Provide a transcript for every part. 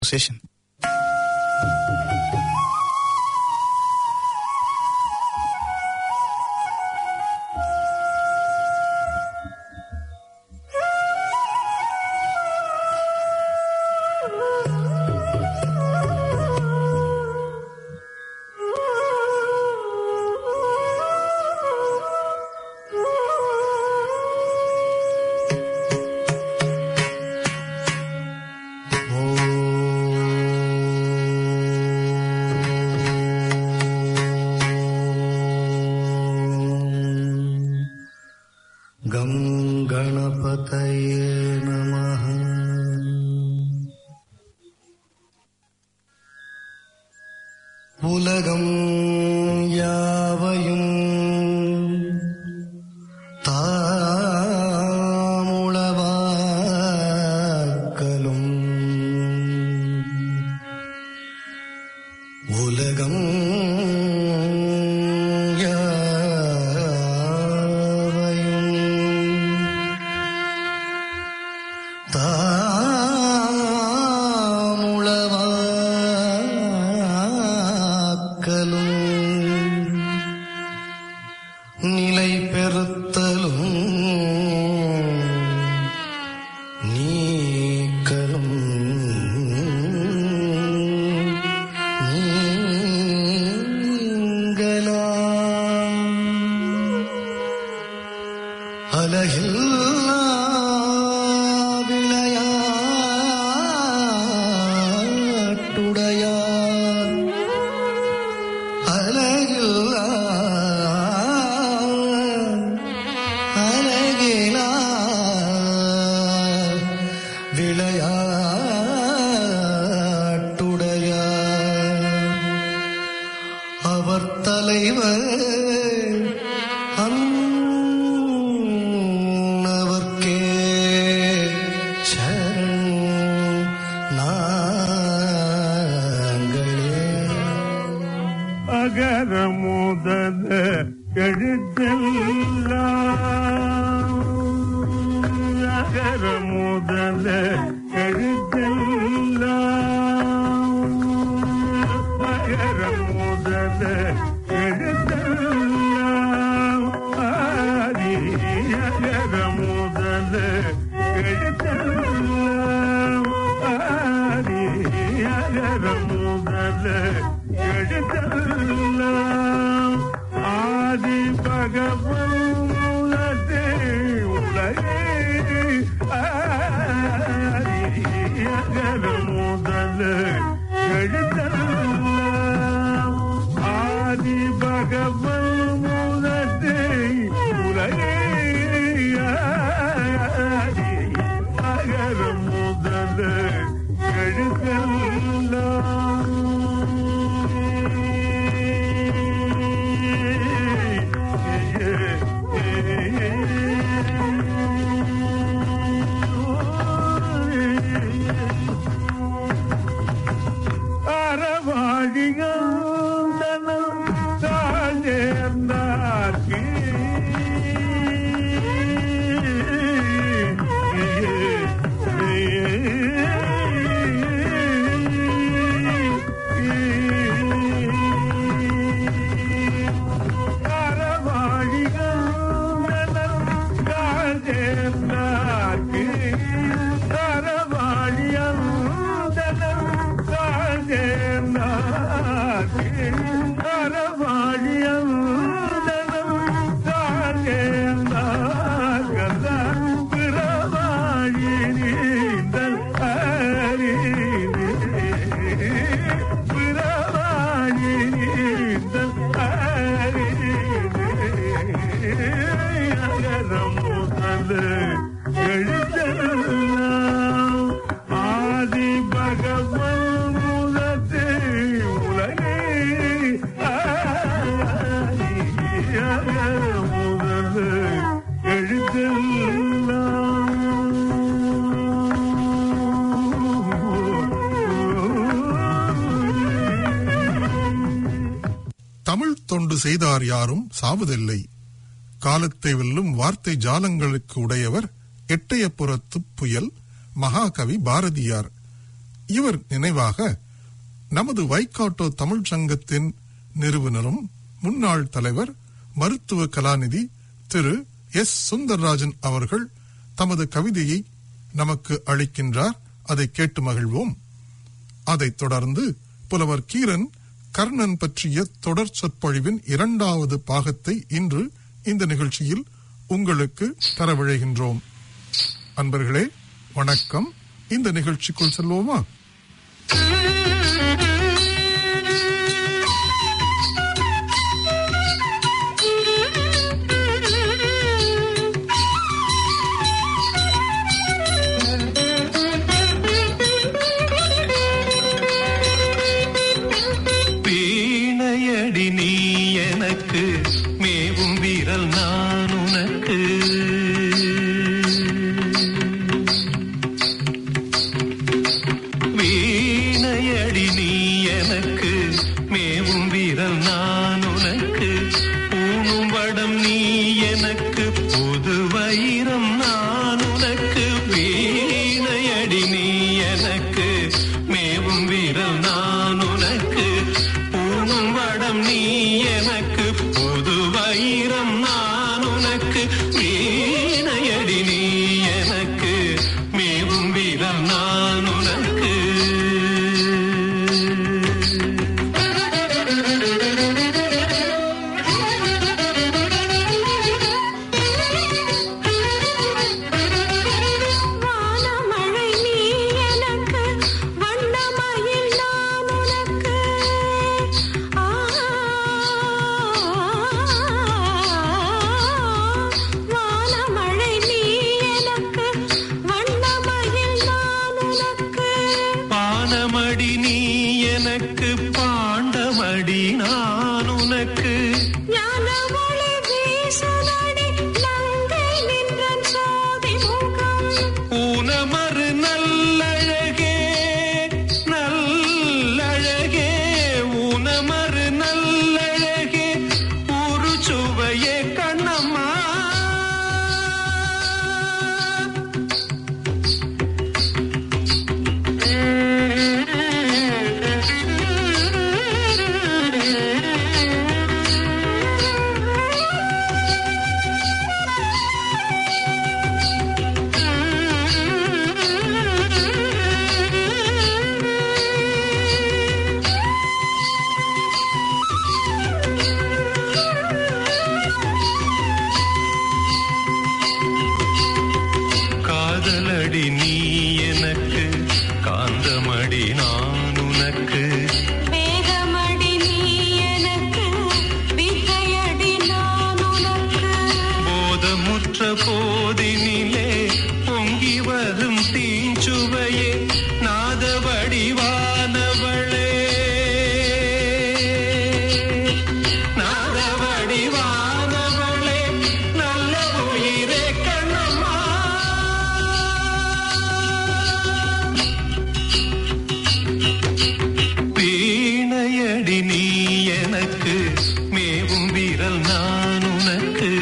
session. गं गणपतये नमः உலகம் யாவையும் தாமுளவாக்கலும் உலகம் யாவையும் தாமுளவாக்கலும் நிலை பெறுத்தலும் நீக்கலும் நீங்களாம் அலகில்லா விளையாட்டுடையார் அலகில்லா அலகிலா விளையாட்டுடையார் அவர் தலைவர் அன்னவர்க்கே சரண் நாங்களே அகர முதல எழுத்தெல்லாம் அகர முதல எழுத்தெல்லாம் அகர முதல எழுத்தெல்லாம் ஆதி அகர முதல எழுத்தெல்லாம் ஆதி அகர முதல எழுத்தெல்லாம் ஆதி பகவன் மூலத்தே உலகே ஆதி அகர முதல எழுத்தெல்லாம் ஆதி பகவன் மூலத்தே உலகே ஆதி அகர முதல அறவாழிகாந்தனம் தாழ்ந்தேர்ந்தாக்கி ஆதி பகவன் முதத்தே உலகே ஆதி முதல் தமிழ் தொண்டு செய்தார் யாரும் சாவதில்லை காலத்தை வெல்லும் வார்த்தை ஜாலங்களுக்கு உடையவர் எட்டயபுரத்து புயல் மகாகவி பாரதியார் இவர் நினைவாக நமது வைக்காட்டோ தமிழ் சங்கத்தின் நிறுவனரும் முன்னாள் தலைவர் மருத்துவ கலாநிதி திரு எஸ் சுந்தர்ராஜன் அவர்கள் தமது கவிதையை நமக்கு அளிக்கின்றார் அதை கேட்டு மகிழ்வோம் அதைத் தொடர்ந்து புலவர் கீரன் கர்ணன் பற்றிய தொடர் சொற்பொழிவின் இரண்டாவது பாகத்தை இன்று இந்த நிகழ்ச்சியில் உங்களுக்கு தரவிழைகின்றோம் அன்பர்களே வணக்கம் இந்த நிகழ்ச்சிக்குள் செல்வோமா வீணையடி நீ எனக்கு மேவும் வீரல் நான் உனக்கு வீணையடி நீ எனக்கு மேவும் வீரல் நான் உனக்கு பூணும் வடம் நீ எனக்கு புது வைரம் நான் உனக்கு வீணையடி நீ எனக்கு மேவும் வீரல் நான் உனக்கு பூணும் வடம் நீ எனக்கு புது வைரம் நான் உனக்கு வீணையடி நீ எனக்கு மேவும் வீரல் நான் உனக்கு வானமழை நீ எனக்கு வண்ணமயில் நான் உனக்கு ஆ வானமழை நீ எனக்கு வண்ணமயில் நான் உனக்கு பானமடி நீ எனக்கு பாண்டமடி நான் உனக்கு ஞான ஒளி வீசுதடி நங்கை நின்றன் சோதி முகம் ஊனமறு நல்லழகே நல்லழகே ஊனமறு நல்லழகே ஒரு சுவையே கண்ணம்மா காதலடி நீ எனக்கு காந்தமடி நான் உனக்கு மேகமடி நீ எனக்கு வித்தையடி நான் உனக்கு போதமுற்ற போதினிலே பொங்கி வரும் தீஞ்சுவையே நாத வடிவானவளே நாத வடிவானவளே நல்ல உயிரே கண்ணம்மா வீணையடி நீ எனக்கு மேவும் வீரல் நான் உனக்கு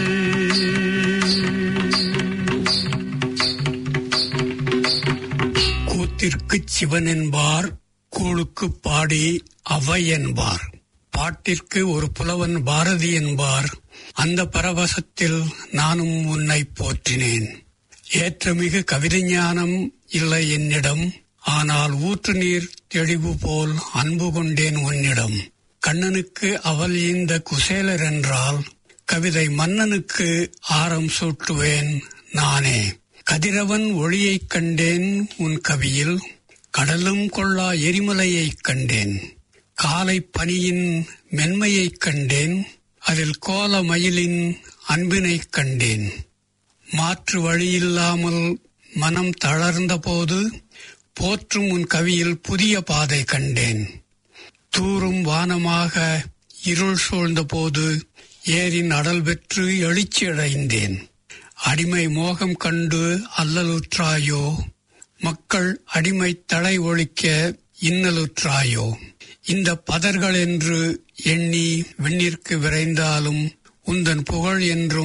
கூத்திற்குச் சிவன் என்பார் கூழுக்கு பாடி அவை என்பார் பாட்டிற்கு ஒரு புலவன் பாரதி என்பார் அந்த பரவசத்தில் நானும் உன்னை போற்றினேன் ஏற்றமிகு கவிதை ஞானம் இல்லை என்னிடம் ஆனால் ஊற்று நீர் தெளிவு போல் அன்பு கொண்டேன் உன்னிடம் கண்ணனுக்கு அவள் இந்த குசேலர் என்றால் கவிதை மன்னனுக்கு ஆரம் சூட்டுவேன் நானே கதிரவன் ஒளியைக் கண்டேன் உன் கவியில் கடலும் கொள்ளா எரிமலையைக் கண்டேன் காலை பனியின் மென்மையைக் கண்டேன் அதில் கோல மயிலின் அன்பினைக் கண்டேன் மாற்று வழியில்லாமல் மனம் தளர்ந்த போது போற்றும் உன் கவியில் புதிய பாதை கண்டேன் தூரும் வானமாக இருள் சூழ்ந்த போது ஏரின் அடல் பெற்று எழுச்சியடைந்தேன் அடிமை மோகம் கண்டு அல்லலுற்றாயோ மக்கள் அடிமை தலை ஒழிக்க இன்னலுற்றாயோ இந்த பதர்கள் என்று எண்ணி விண்ணிற்கு விரைந்தாலும் உந்தன் புகழ் என்றும்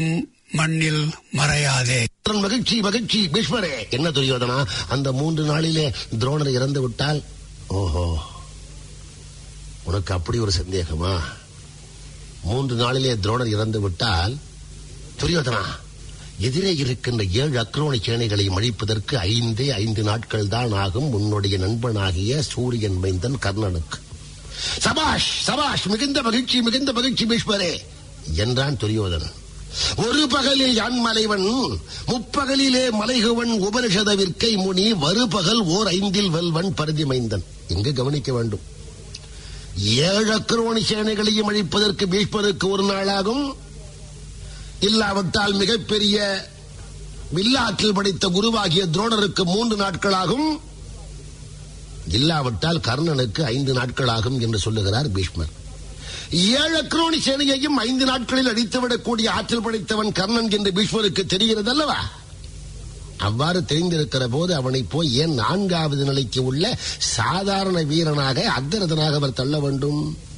மண்ணில் மறையாதே மகிழ்ச்சி மகிழ்ச்சி பீஷ்மரே என்ன துரியோதனா அந்த மூன்று நாளிலே துரோணர் இறந்து விட்டால் ஓஹோ உனக்கு அப்படி ஒரு சந்தேகமா மூன்று நாளிலே துரோணர் இறந்து விட்டால் துரியோதனா எதிரே இருக்கின்ற ஏழு அக்ரோணி சேனைகளை அழிப்பதற்கு ஐந்தே ஐந்து நாட்கள் தான் ஆகும் உன்னுடைய நண்பனாகிய சூரியன் மைந்தன் கர்ணனுக்கு சபாஷ் சபாஷ் மிகுந்த மகிழ்ச்சி மிகுந்த மகிழ்ச்சி பீஷ்மரே என்றான் துரியோதனன் ஒரு பகலில் யான் மலைவன் முப்பகலிலே மலைகுவன் உபனிஷத விற்கை முனி வருபகல் ஓர் ஐந்தில் வெல்வன் பருதி மைந்தன் எங்கு கவனிக்க வேண்டும் ஏழு அக்ரோணி சேனைகளையும் அழிப்பதற்கு பீஷ்மருக்கு ஒரு நாளாகும் இல்லாவிட்டால் மிகப்பெரிய வில்லாற்றில் படித்த குருவாகிய துரோணருக்கு மூன்று நாட்களாகும் இல்லாவிட்டால் கர்ணனுக்கு ஐந்து நாட்களாகும் என்று சொல்லுகிறார் பீஷ்மர் ஏழு அக்ரோணி சேனையையும் ஐந்து நாட்களில் அடித்துவிடக்கூடிய ஆற்றல் படைத்தவன் கர்ணன் என்று பீஷ்மருக்கு தெரிகிறது அல்லவா அவ்வாறு தெரிந்திருக்கிற போது அவனை போய் ஏன் நான்காவது நிலைக்கு உள்ள சாதாரண வீரனாக அக்ரதனாக அவர் தள்ள வேண்டும்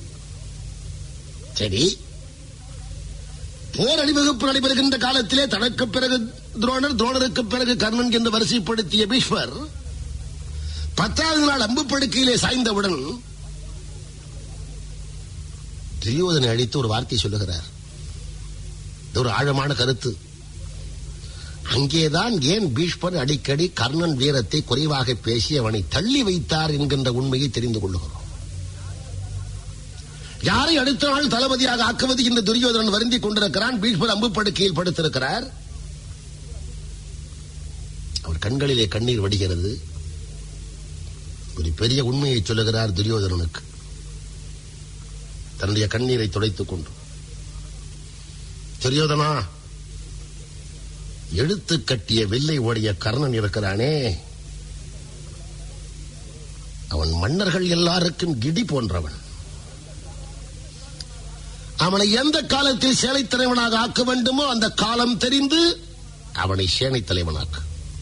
சரி போர் அணிவகுப்பு நடைபெறுகின்ற காலத்திலே தனக்கு பிறகு துரோணர் துரோணருக்கு பிறகு கர்ணன் என்று வரிசைப்படுத்திய பீஷ்மர் பத்தாவது நாள் அம்பு படுக்கையிலே சாய்ந்தவுடன் துரியோதனை அழித்து ஒரு வார்த்தை சொல்லுகிறார் இது ஒரு ஆழமான கருத்து அங்கேதான் ஏன் பீஷ்மர் அடிக்கடி கர்ணன் வீரத்தை குறைவாக பேசி அவனை தள்ளி வைத்தார் என்கின்ற உண்மையை தெரிந்து கொள்ளுகிறோம் யாரை அடுத்த நாள் தளபதியாக ஆக்குவது என்று துரியோதனன் வருந்திக் கொண்டிருக்கிறான் பீஷ்மர் அம்பு படுக்கையில் படுத்திருக்கிறார் அவர் கண்களிலே கண்ணீர் வடிகிறது ஒரு பெரிய உண்மையை சொல்லுகிறார் துரியோதனனுக்கு தன்னுடைய கண்ணீரை துடைத்துக் கொண்டு துரியோதனா எடுத்து கட்டிய வில்லை ஓடிய கர்ணன் இருக்கிறானே அவன் மன்னர்கள் எல்லாருக்கும் கிடி போன்றவன் அவனை எந்த காலத்தில் சேனை தலைவனாக ஆக்க வேண்டுமோ அந்த காலம் தெரிந்து அவனை சேனை தலைவனாக்கு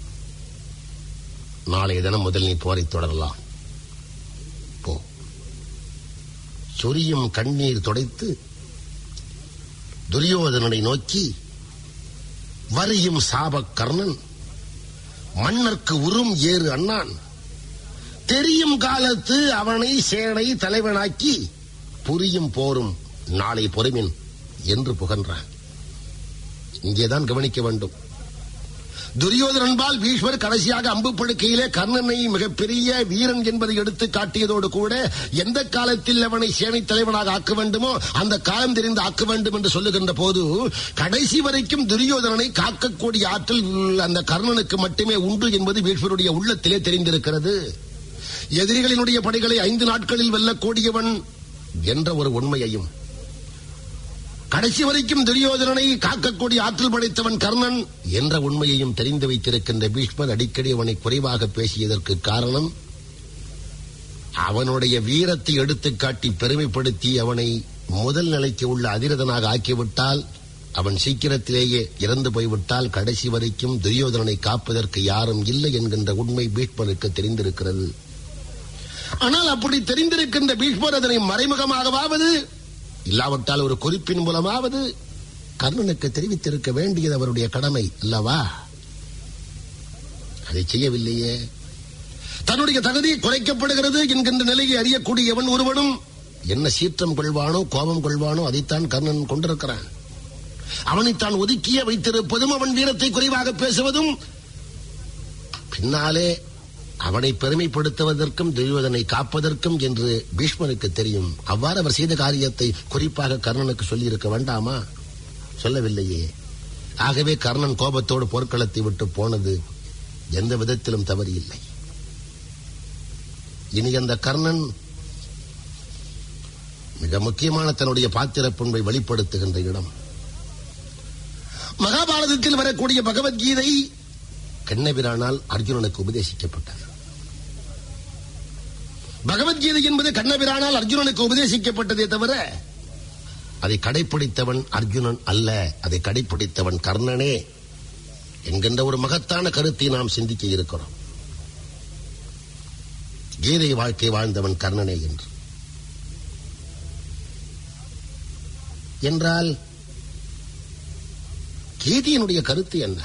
நாளைய தினம் முதல் நீ போரை தொடரலாம் போ சொரியும் கண்ணீர் துடைத்து துரியோதனனை நோக்கி வரியும் சாபக் கர்ணன் மன்னர்க்கு உறும் ஏறு அண்ணான் தெரியும் காலத்து அவனை சேனை தலைவனாக்கி புரியும் போரும் நாளை பொறுமின் என்று புகன்றான் இங்கேதான் கவனிக்க வேண்டும் துரியோதனன்பால் பீஷ்மர் கடைசியாக அம்பு படுக்கையிலே கர்ணனை மிகப்பெரிய வீரன் என்பதை எடுத்து காட்டியதோடு கூட எந்த காலத்தில் அவனை சேனை தலைவனாக ஆக்க வேண்டுமோ அந்த காலம் தெரிந்து ஆக்க வேண்டும் என்று சொல்லுகின்ற போது கடைசி வரைக்கும் துரியோதனனை காக்கக்கூடிய ஆற்றல் அந்த கர்ணனுக்கு மட்டுமே உண்டு என்பது பீஷ்மருடைய உள்ளத்திலே தெரிந்திருக்கிறது எதிரிகளினுடைய படைகளை ஐந்து நாட்களில் வெல்லக்கூடியவன் என்ற ஒரு உண்மையையும் கடைசி வரைக்கும் துரியோதனனை காக்கக்கூடிய ஆற்றல் படைத்தவன் கர்ணன் என்ற உண்மையையும் தெரிந்து வைத்திருக்கின்ற பீஷ்மர் அடிக்கடி அவனை குறைவாக பேசியதற்கு காரணம் அவனுடைய வீரத்தை எடுத்துக் காட்டி பெருமைப்படுத்தி அவனை முதல் நிலைக்கு உள்ள அதிரதனாக ஆக்கிவிட்டால் அவன் சீக்கிரத்திலேயே இறந்து போய்விட்டால் கடைசி வரைக்கும் துரியோதனனை காப்பதற்கு யாரும் இல்லை என்கின்ற உண்மை பீஷ்மருக்கு தெரிந்திருக்கிறது ஆனால் அப்படி தெரிந்திருக்கின்ற பீஷ்மர் அதனை மறைமுகமாகவாவது இல்லாவிட்டால் ஒரு குறிப்பின் மூலமாவது கர்ணனுக்கு தெரிவித்திருக்க வேண்டியது அவருடைய கடமை அல்லவா அதை செய்யவில்லையே தன்னுடைய தகுதி குறைக்கப்படுகிறது என்கின்ற நிலையை அறியக்கூடியவன் ஒருவனும் என்ன சீற்றம் கொள்வானோ கோபம் கொள்வானோ அதைத்தான் கர்ணன் கொண்டிருக்கிறான் அவனை தான் ஒதுக்கிய வைத்திருப்பதும் அவன் வீரத்தை குறைவாக பேசுவதும் பின்னாலே அவனை பெருமைப்படுத்துவதற்கும் துரியோதனை காப்பதற்கும் என்று பீஷ்மனுக்கு தெரியும் அவ்வாறு அவர் செய்த காரியத்தை குறிப்பாக கர்ணனுக்கு சொல்லியிருக்க வேண்டாமா சொல்லவில்லையே ஆகவே கர்ணன் கோபத்தோடு போர்க்களத்தை விட்டு போனது எந்த விதத்திலும் தவறு இல்லை இனி அந்த கர்ணன் மிக முக்கியமான தன்னுடைய பாத்திர பண்பை வெளிப்படுத்துகின்ற இடம் மகாபாரதத்தில் வரக்கூடிய பகவத்கீதை கண்ணபிரானால் அர்ஜுனனுக்கு உபதேசிக்கப்பட்டது பகவத்கீதை என்பது கண்ணபிரானால் அர்ஜுனனுக்கு உபதேசிக்கப்பட்டதே தவிர அதை கடைப்பிடித்தவன் அர்ஜுனன் அல்ல அதை கடைப்பிடித்தவன் கர்ணனே என்கின்ற ஒரு மகத்தான கருத்தை நாம் சிந்திக்க இருக்கிறோம் கீதை வாழ்க்கை வாழ்ந்தவன் கர்ணனே என்று என்றால் கீதையினுடைய கருத்து என்ன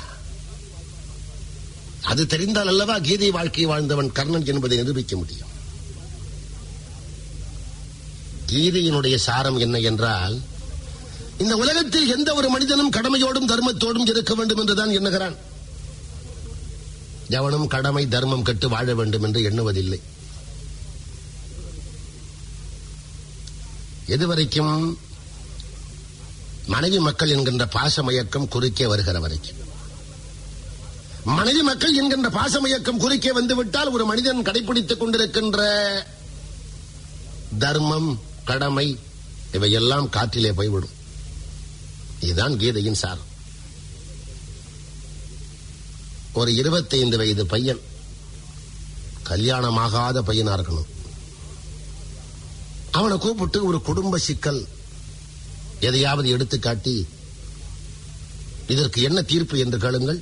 அது தெரிந்தால் அல்லவா கீதை வாழ்க்கை வாழ்ந்தவன் கர்ணன் என்பதை நிரூபிக்க முடியும் கீதையினுடைய சாரம் என்ன என்றால் இந்த உலகத்தில் எந்த ஒரு மனிதனும் கடமையோடும் தர்மத்தோடும் இருக்க வேண்டும் என்றுதான் எண்ணுகிறான் எவனும் கடமை தர்மம் கட்டு வாழ வேண்டும் என்று எண்ணுவதில்லை எதுவரைக்கும் மனைவி மக்கள் என்கின்ற பாசமயக்கம் குறுக்கே வருகிற வரைக்கும் மனைவி மக்கள் என்கின்ற பாசமயக்கம் குறுக்கே வந்துவிட்டால் ஒரு மனிதன் கடைபிடித்துக் கொண்டிருக்கின்ற தர்மம் கடமை இவையெல்லாம் காற்றிலே போய்விடும் இதுதான் கீதையின் சாரம் ஒரு இருபத்தைந்து வயது பையன் கல்யாணமாகாத பையனா இருக்கணும் அவனை கூப்பிட்டு ஒரு குடும்ப சிக்கல் எதையாவது எடுத்து காட்டி இதற்கு என்ன தீர்ப்பு என்று கேளுங்கள்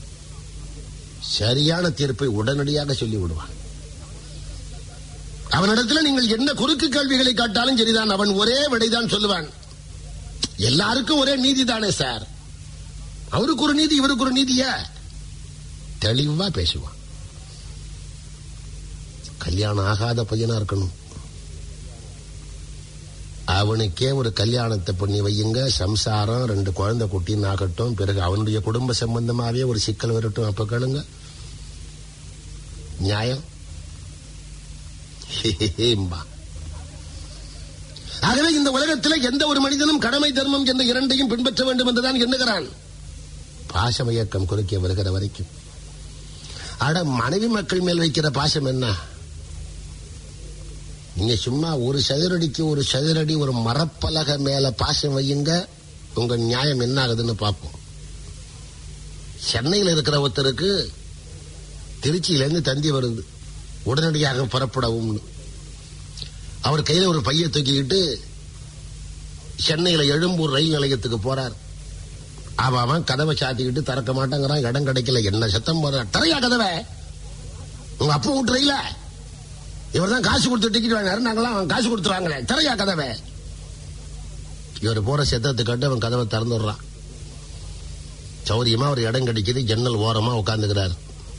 சரியான தீர்ப்பை உடனடியாக சொல்லி விடுவான் அவனிடத்தில் நீங்கள் என்ன குறுக்கு கேள்விகளை காட்டாலும் சரிதான் அவன் ஒரே விடைதான் சொல்லுவான் எல்லாருக்கும் ஒரே நீதி தானே சார் அவருக்கு ஒரு நீதி இவருக்கு ஒரு நீதியா தெளிவா பேசுவான் கல்யாணம் ஆகாத பையனா இருக்கணும் அவனுக்கே ஒரு கல்யாணத்தை பண்ணி வையுங்க சம்சாரம் ரெண்டு குழந்தை குட்டின்னு ஆகட்டும் பிறகு அவனுடைய குடும்ப சம்பந்தமாவே ஒரு சிக்கல் வரட்டும் அப்ப கேளுங்க நியாயம் ஹேம்பா. ஆகவே இந்த உலகத்தில் எந்த ஒரு மனிதனும் கடமை தர்மம் என்ற இரண்டையும் பின்பற்ற வேண்டும் என்றுதான் எண்ணுகிறான் பாசமயக்கம் குறுக்கே வருகிற வரைக்கும் அட மனைவி மக்கள் மேல் வைக்கிற பாசம் என்ன நீங்க சும்மா ஒரு சதுரடிக்கு ஒரு சதுரடி ஒரு மரப்பலகை மேல பாசம் வையுங்க உங்க நியாயம் என்ன ஆகுதுன்னு பார்ப்போம் சென்னையில் இருக்கிற ஒருத்தருக்கு திருச்சியிலேருந்து தந்தி வருது உடனடியாக புறப்படவும்னு அவர் கையில ஒரு பைய தூக்கிக்கிட்டு சென்னையில எழும்பூர் ரயில் நிலையத்துக்கு போறார் அவன் அவன் கதவை சாத்திக்கிட்டு திறக்க மாட்டேங்கிறான் இடம் கிடைக்கல என்ன சத்தம் போறான் தரையா கதவை உங்க அப்பா விட்டு ரயில இவர் தான் காசு கொடுத்து டிக்கெட் வாங்கினாரு நாங்களாம் அவன் காசு கொடுத்துருவாங்களே தரையா கதவை இவர் போற சத்தத்தை கட்டு அவன் கதவை திறந்துடுறான் சௌரியமா ஒரு இடம் கிடைக்குது ஜன்னல் ஓரமா உட்காந்துக்கிறார்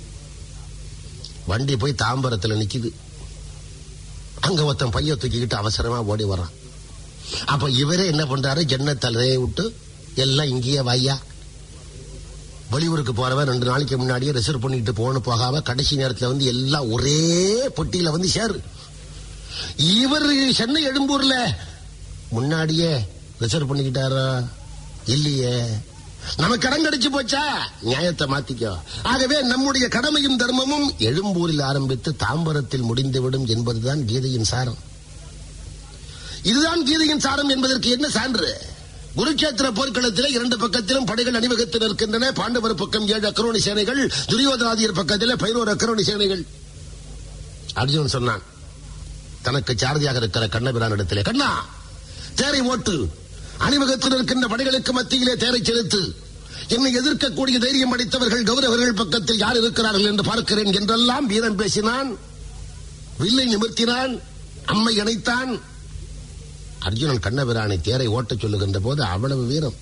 வண்டி போய் தாம்பரத்துல நிக்குது அங்க ஒருத்தன் பைய தூக்கிக்கிட்டு அவசரமா ஓடி வர்றான் அப்ப இவரே என்ன பண்றாரு ஜன்னத்தலையை விட்டு எல்லாம் இங்கேயே வாய்யா வெளியூருக்கு போறவன் ரெண்டு நாளைக்கு முன்னாடியே ரிசர்வ் பண்ணிட்டு போன போகாம கடைசி நேரத்துல வந்து எல்லாம் ஒரே பொட்டியில வந்து சேரு இவர் சென்னை எழும்பூர்ல முன்னாடியே ரிசர்வ் பண்ணிக்கிட்டாரா இல்லையே நமக்கு இடம் கிடைச்சு போச்சா நியாயத்தை மாத்திக்கோ ஆகவே நம்முடைய கடமையும் தர்மமும் எழும்பூரில் ஆரம்பித்து தாம்பரத்தில் முடிந்துவிடும் என்பதுதான் கீதையின் சாரம் இதுதான் கீதையின் சாரம் என்பதற்கு என்ன சான்று குருட்சேத்திர போர்க்களத்தில் இரண்டு பக்கத்திலும் படைகள் அணிவகுத்து நிற்கின்றன பாண்டவர் பக்கம் ஏழு அக்கரோணி சேனைகள் துரியோதனாதியர் பக்கத்தில் பதினோரு அக்கரோணி சேனைகள் அர்ஜுனன் சொன்னான் தனக்கு சாரதியாக இருக்கிற கண்ணபிரான் இடத்திலே கண்ணா தேரை ஓட்டு அணிவகுத்தில் இருக்கின்ற படைகளுக்கு மத்தியிலே தேரை செலுத்து என்னை எதிர்க்கக்கூடிய தைரியம் அடித்தவர்கள் கௌரவர்கள் பக்கத்தில் யார் இருக்கிறார்கள் என்று பார்க்கிறேன் என்றெல்லாம் வீரன் பேசினான் வில்லை நிமிர்த்தினான் அம்மை இணைத்தான் அர்ஜுனன் கண்ணபிரானை தேரை ஓட்டச் சொல்லுகின்ற போது அவ்வளவு வீரம்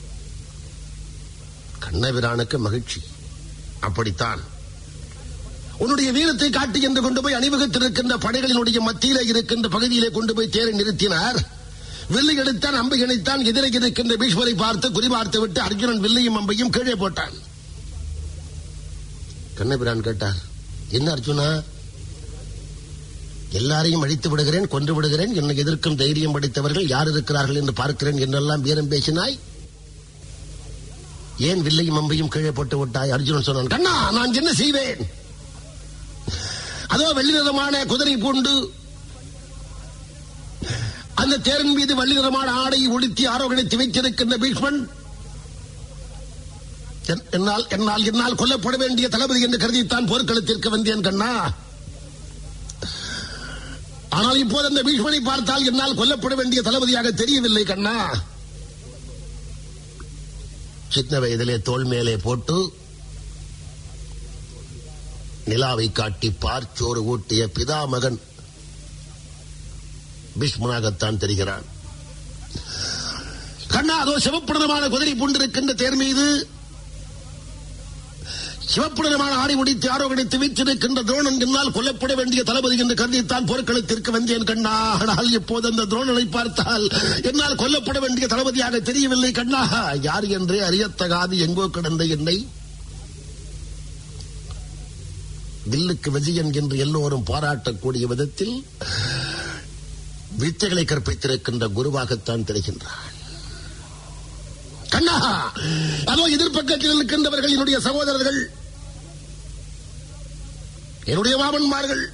கண்ணபிரானுக்கு மகிழ்ச்சி அப்படித்தான் உன்னுடைய வீரத்தை காட்டி என்று கொண்டு போய் அணிவகுத்தில் இருக்கின்ற படைகளினுடைய மத்தியிலே இருக்கின்ற பகுதியிலே கொண்டு போய் தேரை நிறுத்தினார் வில்லை எடுத்தான் அம்பை இணைத்தான் எதிரே இருக்கின்ற பீஷ்மரை பார்த்து குறிபார்த்து விட்டு அர்ஜுனன் வில்லையும் அம்பையும் கீழே போட்டான் கண்ணபிரான் கேட்டார் என்ன அர்ஜுனா எல்லாரையும் அழித்து விடுகிறேன் கொன்று விடுகிறேன் என்னை எதிர்க்கும் தைரியம் படைத்தவர்கள் யார் இருக்கிறார்கள் என்று பார்க்கிறேன் என்றெல்லாம் வீரம் பேசினாய் ஏன் வில்லையும் அம்பையும் கீழே போட்டு விட்டாய் அர்ஜுனன் சொன்னான் கண்ணா நான் என்ன செய்வேன் அதோ வெள்ளி நிறமான குதிரை பூண்டு அந்த தேரின் மீது வெள்ளி நிறமான ஆடையை உடுத்தி ஆரோகணித்து வைத்திருக்கின்ற பீஷ்மன் என்- என்னால் என்னால் என்னால் கொல்லப்பட வேண்டிய தளபதி என்று கருதித்தான் போர்க்களத்திற்கு வந்தேன் கண்ணா ஆனால் இப்போது அந்த பீஷ்மனை பார்த்தால் என்னால் கொல்லப்பட வேண்டிய தளபதியாக தெரியவில்லை கண்ணா சின்ன வயதிலே தோள் மேலே போட்டு நிலாவை காட்டி பார்ச்சோறு ஊட்டிய பிதாமகன் பீஷ்மனாகத்தான் தெரிகிறான் கண்ணா அதோ சிவப்பு நிறமான குதிரை பூண்டிருக்கின்ற தேர் மீது சிவப்பு நிறமான ஆடை முடித்து ஆரோகணித்து வீச்சிருக்கின்ற துரோணன் என்னால் கொல்லப்பட வேண்டிய தளபதி என்று கருதித்தான் போர்க்களத்திற்கு வந்தேன் கண்ணா ஆனால் இப்போது அந்த துரோணனை பார்த்தால் என்னால் கொல்லப்பட வேண்டிய தளபதியாக தெரியவில்லை கண்ணா யார் என்றே அறியத்தகாது எங்கோ கிடந்த என்னை வில்லுக்கு விஜயன் என்று எல்லோரும் பாராட்டக்கூடிய விதத்தில் வித்தைகளை கற்பித்திருக்கின்ற குருவாகத்தான் தெரிகின்றான் கண்ணா அதோ எதிர்ப்பக்கத்தில் இருக்கின்றவர்கள் என்னுடைய சகோதரர்கள் என்னுடைய மாமன்மார்கள்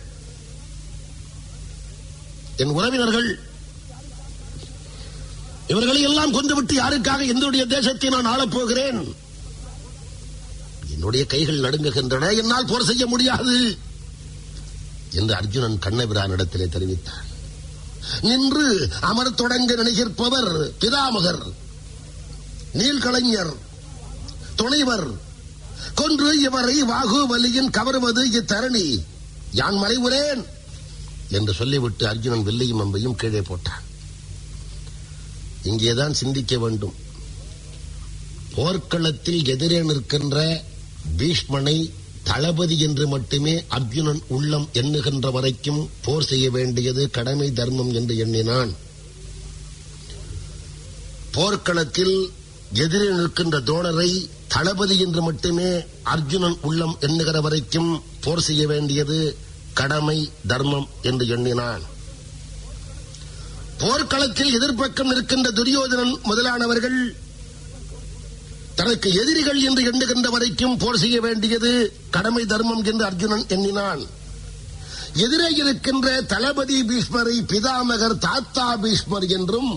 என் உறவினர்கள் இவர்களை எல்லாம் கொன்றுவிட்டு யாருக்காக என்னுடைய தேசத்தை நான் ஆளப் போகிறேன் என்னுடைய கைகள் நடுங்குகின்றன என்னால் போர் செய்ய முடியாது என்று அர்ஜுனன் கண்ணபிரானிடத்திலே தெரிவித்தார் நின்று அமர் தொடங்க நினைகிற்பவர் பிதாமகர் நீள்கலைஞர் துணைவர் கொன்று இவரை வாகுபலியின் கவர்வது இத்தரணி யான் மறைவுறேன் என்று சொல்லிவிட்டு அர்ஜுனன் வில்லையும் அம்பையும் கீழே போட்டான் இங்கேதான் சிந்திக்க வேண்டும் போர்க்களத்தில் எதிரே நிற்கின்ற பீஷ்மனை தளபதி என்று மட்டுமே அர்ஜுனன் உள்ளம் எண்ணுகின்ற வரைக்கும் போர் செய்ய வேண்டியது கடமை தர்மம் என்று எண்ணினான் போர்க்களத்தில் எதிரே நிற்கின்ற தோழரை தளபதி என்று மட்டுமே அர்ஜுனன் உள்ளம் எண்ணுகிற வரைக்கும் போர் செய்ய வேண்டியது கடமை தர்மம் என்று எண்ணினான் போர்க்களத்தில் எதிர்ப்பக்கம் நிற்கின்ற துரியோதனன் முதலானவர்கள் தனக்கு எதிரிகள் என்று எண்ணுகின்ற வரைக்கும் போர் செய்ய வேண்டியது கடமை தர்மம் என்று அர்ஜுனன் எண்ணினான் எதிரே இருக்கின்ற தளபதி பீஷ்மரை பிதாமகர் தாத்தா பீஷ்மர் என்றும்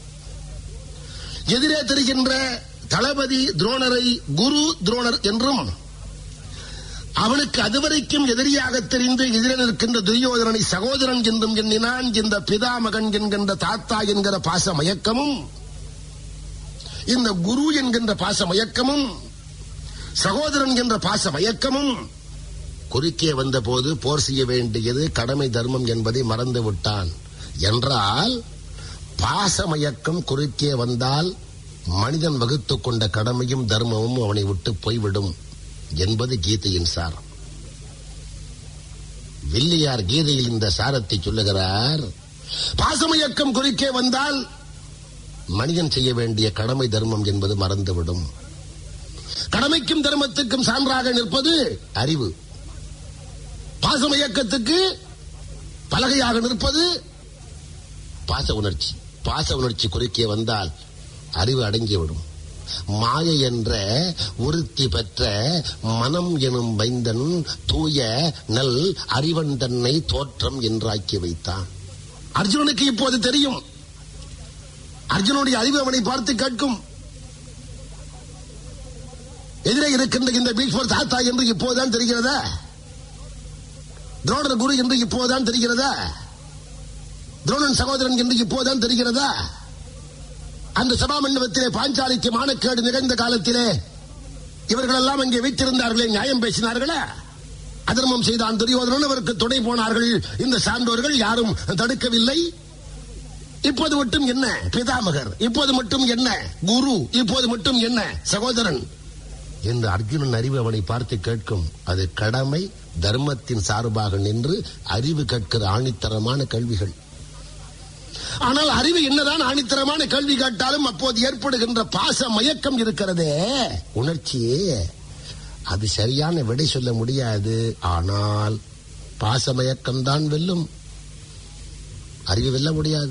எதிரே தெரிகின்ற தளபதி துரோணரை குரு துரோணர் என்றும் அவனுக்கு அதுவரைக்கும் எதிரியாக தெரிந்து எதிரே நிற்கின்ற துரியோதனனை சகோதரன் என்றும் எண்ணினான் இந்த பிதாமகன் என்கின்ற தாத்தா என்கிற பாச மயக்கமும் இந்த குரு என்கின்ற பாச மயக்கமும் சகோதரன் என்ற பாச மயக்கமும் குறுக்கே வந்தபோது போர் செய்ய வேண்டியது கடமை தர்மம் என்பதை மறந்து விட்டான் என்றால் பாசமயக்கம் குறுக்கே வந்தால் மனிதன் வகுத்துக் கொண்ட கடமையும் தர்மமும் அவனை விட்டு போய்விடும் என்பது கீதையின் சாரம் வில்லியார் கீதையில் இந்த சாரத்தை சொல்லுகிறார் பாசமயக்கம் குறுக்கே வந்தால் மனிதன் செய்ய வேண்டிய கடமை தர்மம் என்பது மறந்துவிடும் கடமைக்கும் தர்மத்துக்கும் சான்றாக நிற்பது அறிவு பாசமயக்கத்துக்கு பலகையாக நிற்பது பாச உணர்ச்சி பாச உணர்ச்சி குறுக்கே வந்தால் அறிவு அடங்கிவிடும் மாயை என்ற ஒருத்தி பெற்ற மனம் எனும் வைந்தன் தூய நல் அறிவன் தன்னை தோற்றம் என்றாக்கி வைத்தான் அர்ஜுனனுக்கு இப்போது தெரியும் அர்ஜுனுடைய அறிவு அவனை பார்த்து கேட்கும் எதிரே இருக்கின்ற இந்த பீஷ்மர் தாத்தா என்று இப்போதுதான் தெரிகிறதா துரோணர் குரு என்று இப்போதுதான் தெரிகிறதா துரோணன் சகோதரன் என்று இப்போதுதான் தெரிகிறதா அந்த சபா மண்டபத்திலே பாஞ்சாலிக்கு மானக்கேடு நிகழ்ந்த காலத்திலே இவர்கள் எல்லாம் அங்கே வைத்திருந்தார்களே நியாயம் பேசினார்களா அதர்மம் செய்தான் துரியோதனன் அவருக்கு துணை போனார்கள் இந்த சான்றோர்கள் யாரும் தடுக்கவில்லை இப்போது மட்டும் என்ன பிதாமகர் இப்போது மட்டும் என்ன குரு இப்போது மட்டும் என்ன சகோதரன் என்று அர்ஜுனன் அறிவு அவனை பார்த்து கேட்கும் அது கடமை தர்மத்தின் சார்பாக நின்று அறிவு கேட்கிற ஆணித்தரமான கல்விகள் ஆனால் அறிவு என்னதான் ஆணித்தரமான கல்வி கேட்டாலும் அப்போது ஏற்படுகின்ற பாச மயக்கம் இருக்கிறதே உணர்ச்சி அது சரியான விடை சொல்ல முடியாது ஆனால் பாச மயக்கம் தான் வெல்லும் அறிவு வெல்ல முடியாது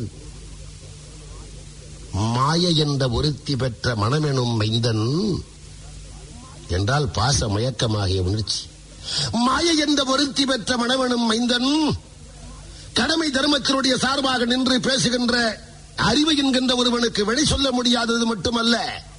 மாய என்ற ஒருத்தி பெற்ற மனமெனும் மைந்தன் என்றால் பாச மயக்கமாகிய உணர்ச்சி மாய என்ற ஒருத்தி பெற்ற மனமெனும் மைந்தன் கடமை தர்மத்தினுடைய சார்பாக நின்று பேசுகின்ற அறிவு என்கின்ற ஒருவனுக்கு வெளி சொல்ல முடியாதது மட்டுமல்ல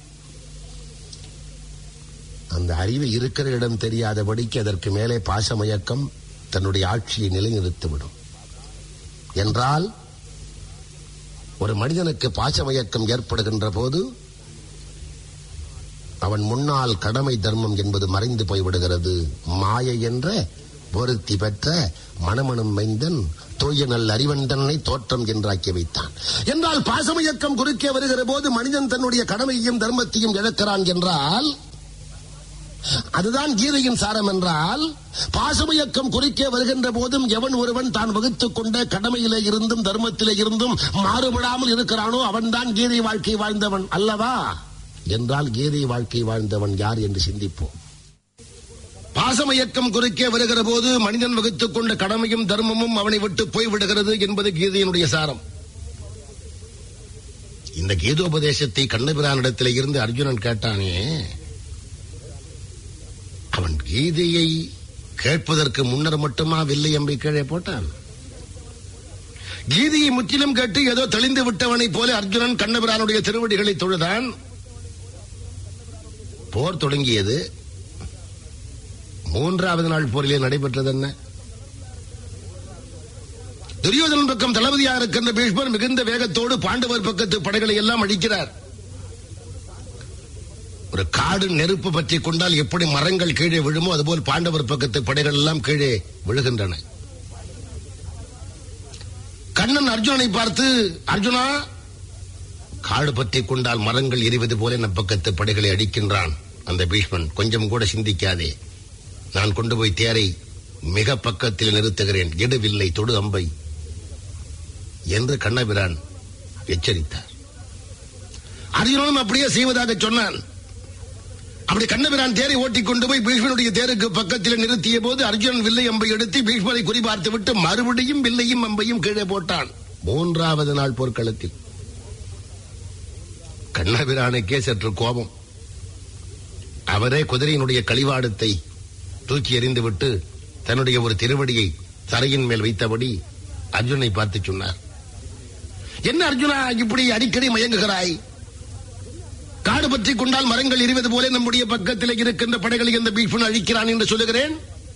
அந்த அறிவு இருக்கிற இடம் தெரியாதபடிக்கு அதற்கு மேலே பாசமயக்கம் தன்னுடைய ஆட்சியை நிலைநிறுத்திவிடும் என்றால் ஒரு மனிதனுக்கு பாசமயக்கம் ஏற்படுகின்ற போது அவன் முன்னால் கடமை தர்மம் என்பது மறைந்து போய்விடுகிறது மாயை என்ற பொருத்தி பெற்ற மணமணம் மைந்தன் தூய நல் அறிவந்தனை தோற்றம் என்றாக்கி வைத்தான் என்றால் பாசமயக்கம் குறுக்கே வருகிற போது மனிதன் தன்னுடைய கடமையையும் தர்மத்தையும் இழக்கிறான் என்றால் அதுதான் கீதையின் சாரம் என்றால் பாசமயக்கம் குறுக்கே வருகின்ற போதும் எவன் ஒருவன் தான் வகுத்துக் கொண்ட கடமையிலே இருந்தும் தர்மத்திலே இருந்தும் மாறுபடாமல் இருக்கிறானோ அவன்தான் கீதை வாழ்க்கை வாழ்ந்தவன் அல்லவா என்றால் கீதை வாழ்க்கை வாழ்ந்தவன் யார் என்று சிந்திப்போம் பாசமயக்கம் குறுக்கே வருகிற போது மனிதன் வகுத்துக் கொண்ட கடமையும் தர்மமும் அவனை விட்டு போய்விடுகிறது என்பது கீதையினுடைய சாரம் இந்த கீதோபதேசத்தை கண்ணபிரானிடத்தில் இருந்து அர்ஜுனன் கேட்டானே அவன் கீதையை கேட்பதற்கு முன்னர் மட்டுமா வில்லை அம்பை கீழே போட்டான் கீதையை முற்றிலும் கேட்டு ஏதோ தெளிந்து விட்டவனைப் போல அர்ஜுனன் கண்ணபிரானுடைய திருவடிகளை தொழுதான் போர் தொடங்கியது மூன்றாவது நாள் போரிலே நடைபெற்றது என்ன துரியோதனன் பக்கம் தளபதியாக இருக்கின்ற பீஷ்மர் மிகுந்த வேகத்தோடு பாண்டவர் பக்கத்து படைகளை எல்லாம் அழிக்கிறார் ஒரு காடு நெருப்பு பற்றி கொண்டால் எப்படி மரங்கள் கீழே விழுமோ அதுபோல் பாண்டவர் பக்கத்து படைகள் எல்லாம் கீழே விழுகின்றன கண்ணன் அர்ஜுனனை பார்த்து அர்ஜுனா காடு பற்றி கொண்டால் மரங்கள் எரிவது போல நம் பக்கத்து படைகளை அடிக்கின்றான் அந்த பீஷ்மன் கொஞ்சம் கூட சிந்திக்காதே நான் கொண்டு போய் தேரை மிக பக்கத்தில் நிறுத்துகிறேன் எடுவில்லை தொடு அம்பை என்று கண்ணபிரான் எச்சரித்தார் அர்ஜுனனும் அப்படியே செய்வதாக சொன்னான் அப்படி கண்ணபிரான் தேரை ஓட்டிக் கொண்டு போய் பீஷ்மனுடைய தேருக்கு பக்கத்தில் நிறுத்திய போது அர்ஜுனன் வில்லை அம்பை எடுத்து பீஷ்மனை குறிபார்த்து விட்டு மறுபடியும் வில்லையும் அம்பையும் கீழே போட்டான் மூன்றாவது நாள் போர்க்களத்தில் கண்ணபிரானுக்கே சற்று கோபம் அவரே குதிரையினுடைய கழிவாடத்தை தூக்கி எறிந்துவிட்டு தன்னுடைய ஒரு திருவடியை தரையின் மேல் வைத்தபடி அர்ஜுனை பார்த்து சொன்னார் என்ன அர்ஜுனா இப்படி அடிக்கடி மயங்குகிறாய் காடு பற்றி கொண்டால் மரங்கள் எரிவது போல நம்முடைய பக்கத்தில் இருக்கின்ற படைகளை இந்த பீஷ்மன் அழிக்கிறான் என்று சொல்லுகிறேன்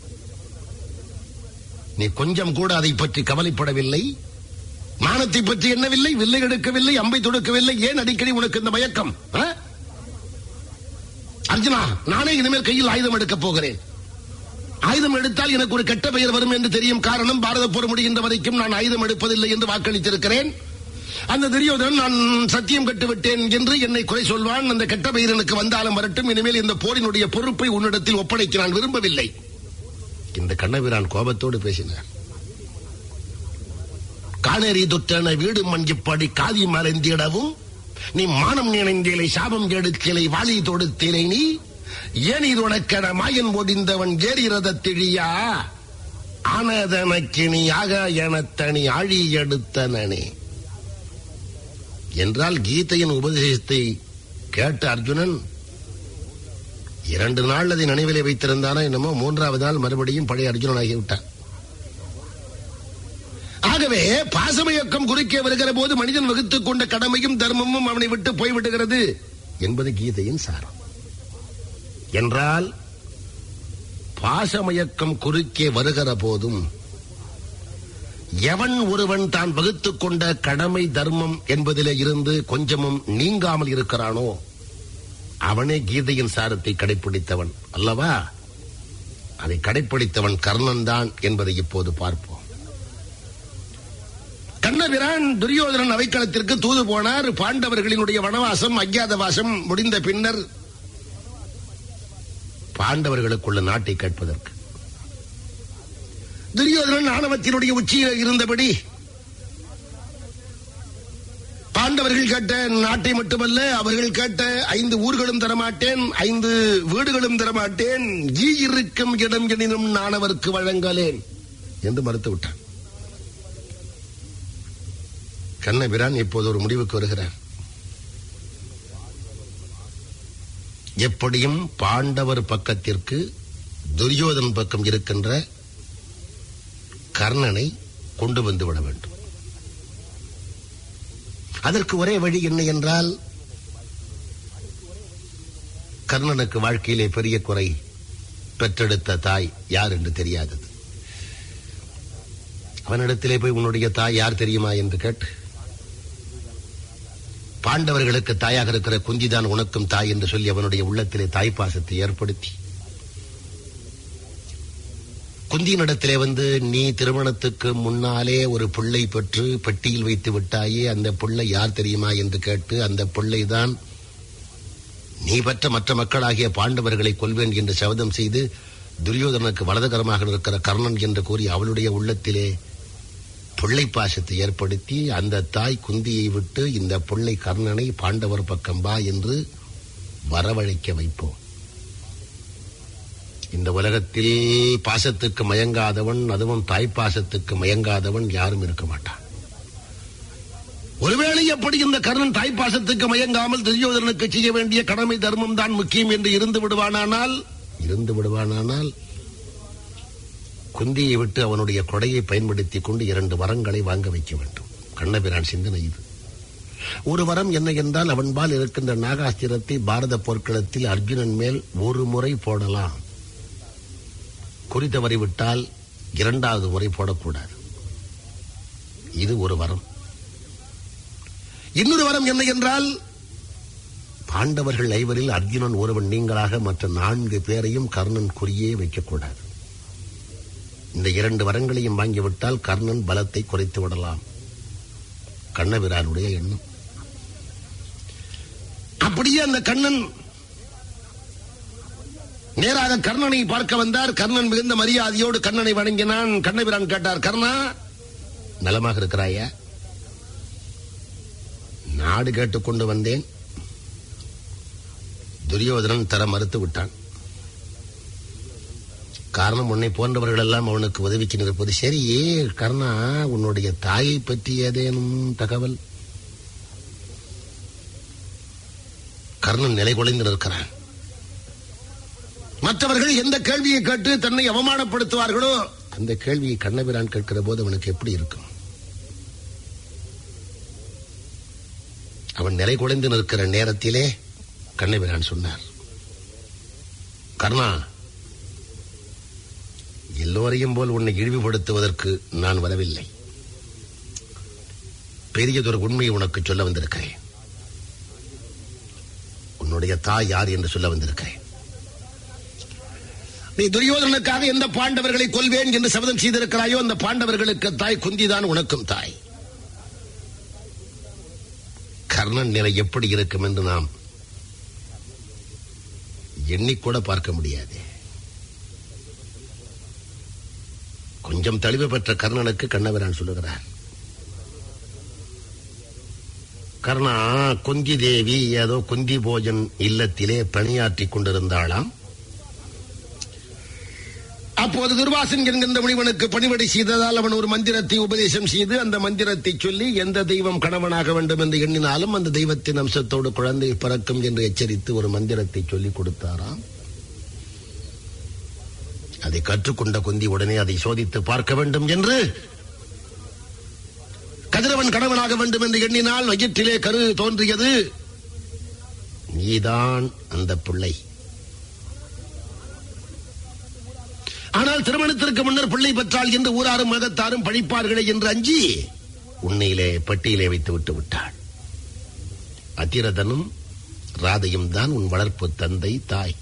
நீ கொஞ்சம் கூட அதை பற்றி கவலைப்படவில்லை மானத்தை பற்றி எண்ணவில்லை வில்லை எடுக்கவில்லை அம்பை தொடுக்கவில்லை ஏன் அடிக்கடி உனக்கு இந்த மயக்கம் ஆ? அர்ஜுனா நானே இனிமேல் கையில் ஆயுதம் எடுக்கப் போகிறேன் ஆயுதம் எடுத்தால் எனக்கு ஒரு கெட்ட பெயர் வரும் என்று தெரியும் காரணம் பாரத போர் முடிகின்ற வரைக்கும் நான் ஆயுதம் எடுப்பதில்லை என்று வாக்களித்திருக்கிறேன் அந்த துரியோதனன் நான் சத்தியம் கட்டுவிட்டேன் என்று என்னை குறை சொல்வான் அந்த கெட்ட பெயர் எனக்கு வந்தாலும் வரட்டும் இனிமேல் இந்த போரினுடைய பொறுப்பை உன்னிடத்தில் ஒப்படைக்க நான் விரும்பவில்லை இந்த கண்ணபிரான் கோபத்தோடு பேசினார் காணேரி தொட்டன வீடு மஞ்சிப்படி காதி மறைந்திடவும் நீ மானம் நினைந்தேலை சாபம் கெடுத்தலை வாளி தொடுத்தேலை நீ ஏன் இது உனக்கென மாயன் ஒடிந்தவன் ஏறி ரதத்திழியா ஆனதனக்கிணி ஆக எனத்தனி ஆழி எடுத்தனனே என்றால் கீதையின் உபதேசத்தை கேட்ட அர்ஜுனன் இரண்டு நாள் அதை நினைவிலே வைத்திருந்தானா என்னமோ மூன்றாவது நாள் மறுபடியும் பழைய அர்ஜுனன் ஆகிவிட்டான் ஆகவே பாசமயக்கம் குறுக்கே வருகிற போது மனிதன் வகுத்துக் கொண்ட கடமையும் தர்மமும் அவனை விட்டு போய்விடுகிறது என்பது கீதையின் சாரம் என்றால் பாசமயக்கம் குறுக்கே வருகிற போதும் எவன் ஒருவன் தான் வகுத்துக் கொண்ட கடமை தர்மம் என்பதிலே இருந்து கொஞ்சமும் நீங்காமல் இருக்கிறானோ அவனே கீதையின் சாரத்தை கடைப்பிடித்தவன் அல்லவா அதை கடைப்பிடித்தவன் கர்ணன் தான் என்பதை இப்போது பார்ப்போம் கண்ணபிரான் துரியோதனன் அவைக்களத்திற்கு தூது போனார் பாண்டவர்களினுடைய வனவாசம் அஜ்ஞாதவாசம் முடிந்த பின்னர் பாண்டவர்களுக்குள்ள நாட்டை கேட்பதற்கு துரியோதனன் ஆணவத்தினுடைய உச்சியில் இருந்தபடி பாண்டவர்கள் கேட்ட நாட்டை மட்டுமல்ல அவர்கள் கேட்ட ஐந்து ஊர்களும் தரமாட்டேன் ஐந்து வீடுகளும் தரமாட்டேன் ஈ இருக்கும் இடம் எனினும் நான் அவருக்கு வழங்கலேன் என்று மறுத்து விட்டான் கண்ணபிரான் இப்போது ஒரு முடிவுக்கு வருகிறார் எப்படியும் பாண்டவர் பக்கத்திற்கு துரியோதன் பக்கம் இருக்கின்ற கர்ணனை கொண்டு வந்து விட வேண்டும் அதற்கு ஒரே வழி என்ன என்றால் கர்ணனுக்கு வாழ்க்கையிலே பெரிய குறை பெற்றெடுத்த தாய் யார் என்று தெரியாதது அவனிடத்திலே போய் உன்னுடைய தாய் யார் தெரியுமா என்று கேட்டு பாண்டவர்களுக்கு தாயாக இருக்கிற குந்திதான் உனக்கும் தாய் என்று சொல்லி அவனுடைய உள்ளத்திலே தாய் பாசத்தை ஏற்படுத்தி குந்தியினிடத்திலே வந்து நீ திருமணத்துக்கு முன்னாலே ஒரு பிள்ளை பெற்று பெட்டியில் வைத்து விட்டாயே அந்த பிள்ளை யார் தெரியுமா என்று கேட்டு அந்த பிள்ளைதான் நீ பெற்ற மற்ற மக்களாகிய பாண்டவர்களை கொல்வேன் என்று சபதம் செய்து துரியோதனனுக்கு வலதுகரமாக இருக்கிற கர்ணன் என்று கூறி அவளுடைய உள்ளத்திலே பிள்ளை பாசத்தை ஏற்படுத்தி அந்த தாய் குந்தியை விட்டு இந்த பிள்ளை கர்ணனை பாண்டவர் பக்கம் வா என்று வரவழைக்க வைப்போம் இந்த உலகத்தில் பாசத்துக்கு மயங்காதவன் அதுவும் தாய் பாசத்துக்கு மயங்காதவன் யாரும் இருக்க மாட்டான் ஒருவேளை எப்படி இந்த கர்ணன் தாய் பாசத்துக்கு மயங்காமல் துரியோதனனுக்கு செய்ய வேண்டிய கடமை தர்மம் தான் முக்கியம் என்று இருந்து விடுவானானால் இருந்து விடுவானானால் குந்தியை விட்டு அவனுடைய கொடையை பயன்படுத்திக் கொண்டு இரண்டு வரங்களை வாங்க வைக்க வேண்டும் கண்ணபிரான் சிந்தனை இது ஒரு வரம் என்ன என்றால் அவன்பால் இருக்கின்ற நாகாஸ்திரத்தை பாரத போர்க்களத்தில் அர்ஜுனன் மேல் ஒரு முறை போடலாம் குறித்தவரை விட்டால் இரண்டாவது முறை போடக்கூடாது இது ஒரு வரம் இன்னொரு வரம் என்ன என்றால் பாண்டவர்கள் ஐவரில் அர்ஜுனன் ஒருவன் நீங்களாக மற்ற நான்கு பேரையும் கர்ணன் குறியே வைக்கக்கூடாது இந்த இரண்டு வரங்களையும் வாங்கிவிட்டால் கர்ணன் பலத்தை குறைத்து விடலாம் கண்ணபிரானுடைய எண்ணம் அப்படியே அந்த கண்ணன் நேராக கர்ணனை பார்க்க வந்தார் கர்ணன் மிகுந்த மரியாதையோடு கண்ணனை வணங்கினான் கண்ணபிரான் கேட்டார் கர்ணா நலமாக இருக்கிறாயா நாடு கேட்டுக் கொண்டு வந்தேன் துரியோதனன் தர மறுத்து விட்டான் காரணம் உன்னை போன்றவர்கள் எல்லாம் அவனுக்கு உதவிக்கு நிற்பது சரி கர்ணா உன்னுடைய தாயை பற்றி ஏதேனும் தகவல் கர்ணன் நிலை குலைந்து நிற்கிறான் மற்றவர்கள் எந்த கேள்வியை கேட்டு தன்னை அவமானப்படுத்துவார்களோ அந்த கேள்வியை கண்ணபிரான் கேட்கிற போது அவனுக்கு எப்படி இருக்கும் அவன் நிலை குலைந்து நிற்கிற நேரத்திலே கண்ணபிரான் சொன்னார் கர்ணா எல்லோரையும் போல் உன்னை இழிவுபடுத்துவதற்கு நான் வரவில்லை பெரியதொரு உண்மையை உனக்கு சொல்ல வந்திருக்கிறேன் உன்னுடைய தாய் யார் என்று சொல்ல வந்திருக்கிறேன் நீ துரியோதனனுக்காக எந்த பாண்டவர்களை கொல்வேன் என்று சபதம் செய்திருக்கிறாயோ அந்த பாண்டவர்களுக்கு தாய் குந்திதான் உனக்கும் தாய் கர்ணன் நிலை எப்படி இருக்கும் என்று நாம் எண்ணிக்கூட பார்க்க முடியாது கொஞ்சம் தெளிவு பெற்ற கர்ணனுக்கு கண்ணபிரான் சொல்லுகிறார் கர்ணா குந்தி தேவி ஏதோ குந்தி போஜன் இல்லத்திலே பணியாற்றிக் கொண்டிருந்தாளாம் அப்போது துர்வாசன் என்கின்ற முனிவனுக்கு பணிவடை செய்ததால் அவன் ஒரு மந்திரத்தை உபதேசம் செய்து அந்த மந்திரத்தை சொல்லி எந்த தெய்வம் கணவனாக வேண்டும் என்று எண்ணினாலும் அந்த தெய்வத்தின் அம்சத்தோடு குழந்தை பிறக்கும் என்று எச்சரித்து ஒரு மந்திரத்தை சொல்லிக் கொடுத்தாராம் அதை கற்றுக்கொண்ட குந்தி உடனே அதை சோதித்து பார்க்க வேண்டும் என்று கதிரவன் கணவனாக வேண்டும் என்று எண்ணினால் வயிற்றிலே கரு தோன்றியது நீதான் அந்த பிள்ளை ஆனால் திருமணத்திற்கு முன்னர் பிள்ளை பெற்றாள் என்று ஊராரும் மகத்தாரும் பழிப்பார்களே என்று அஞ்சி உன்னையிலே பட்டியலே வைத்து விட்டு விட்டாள் அத்திரதனும் ராதையும் தான் உன் வளர்ப்பு தந்தை தாய்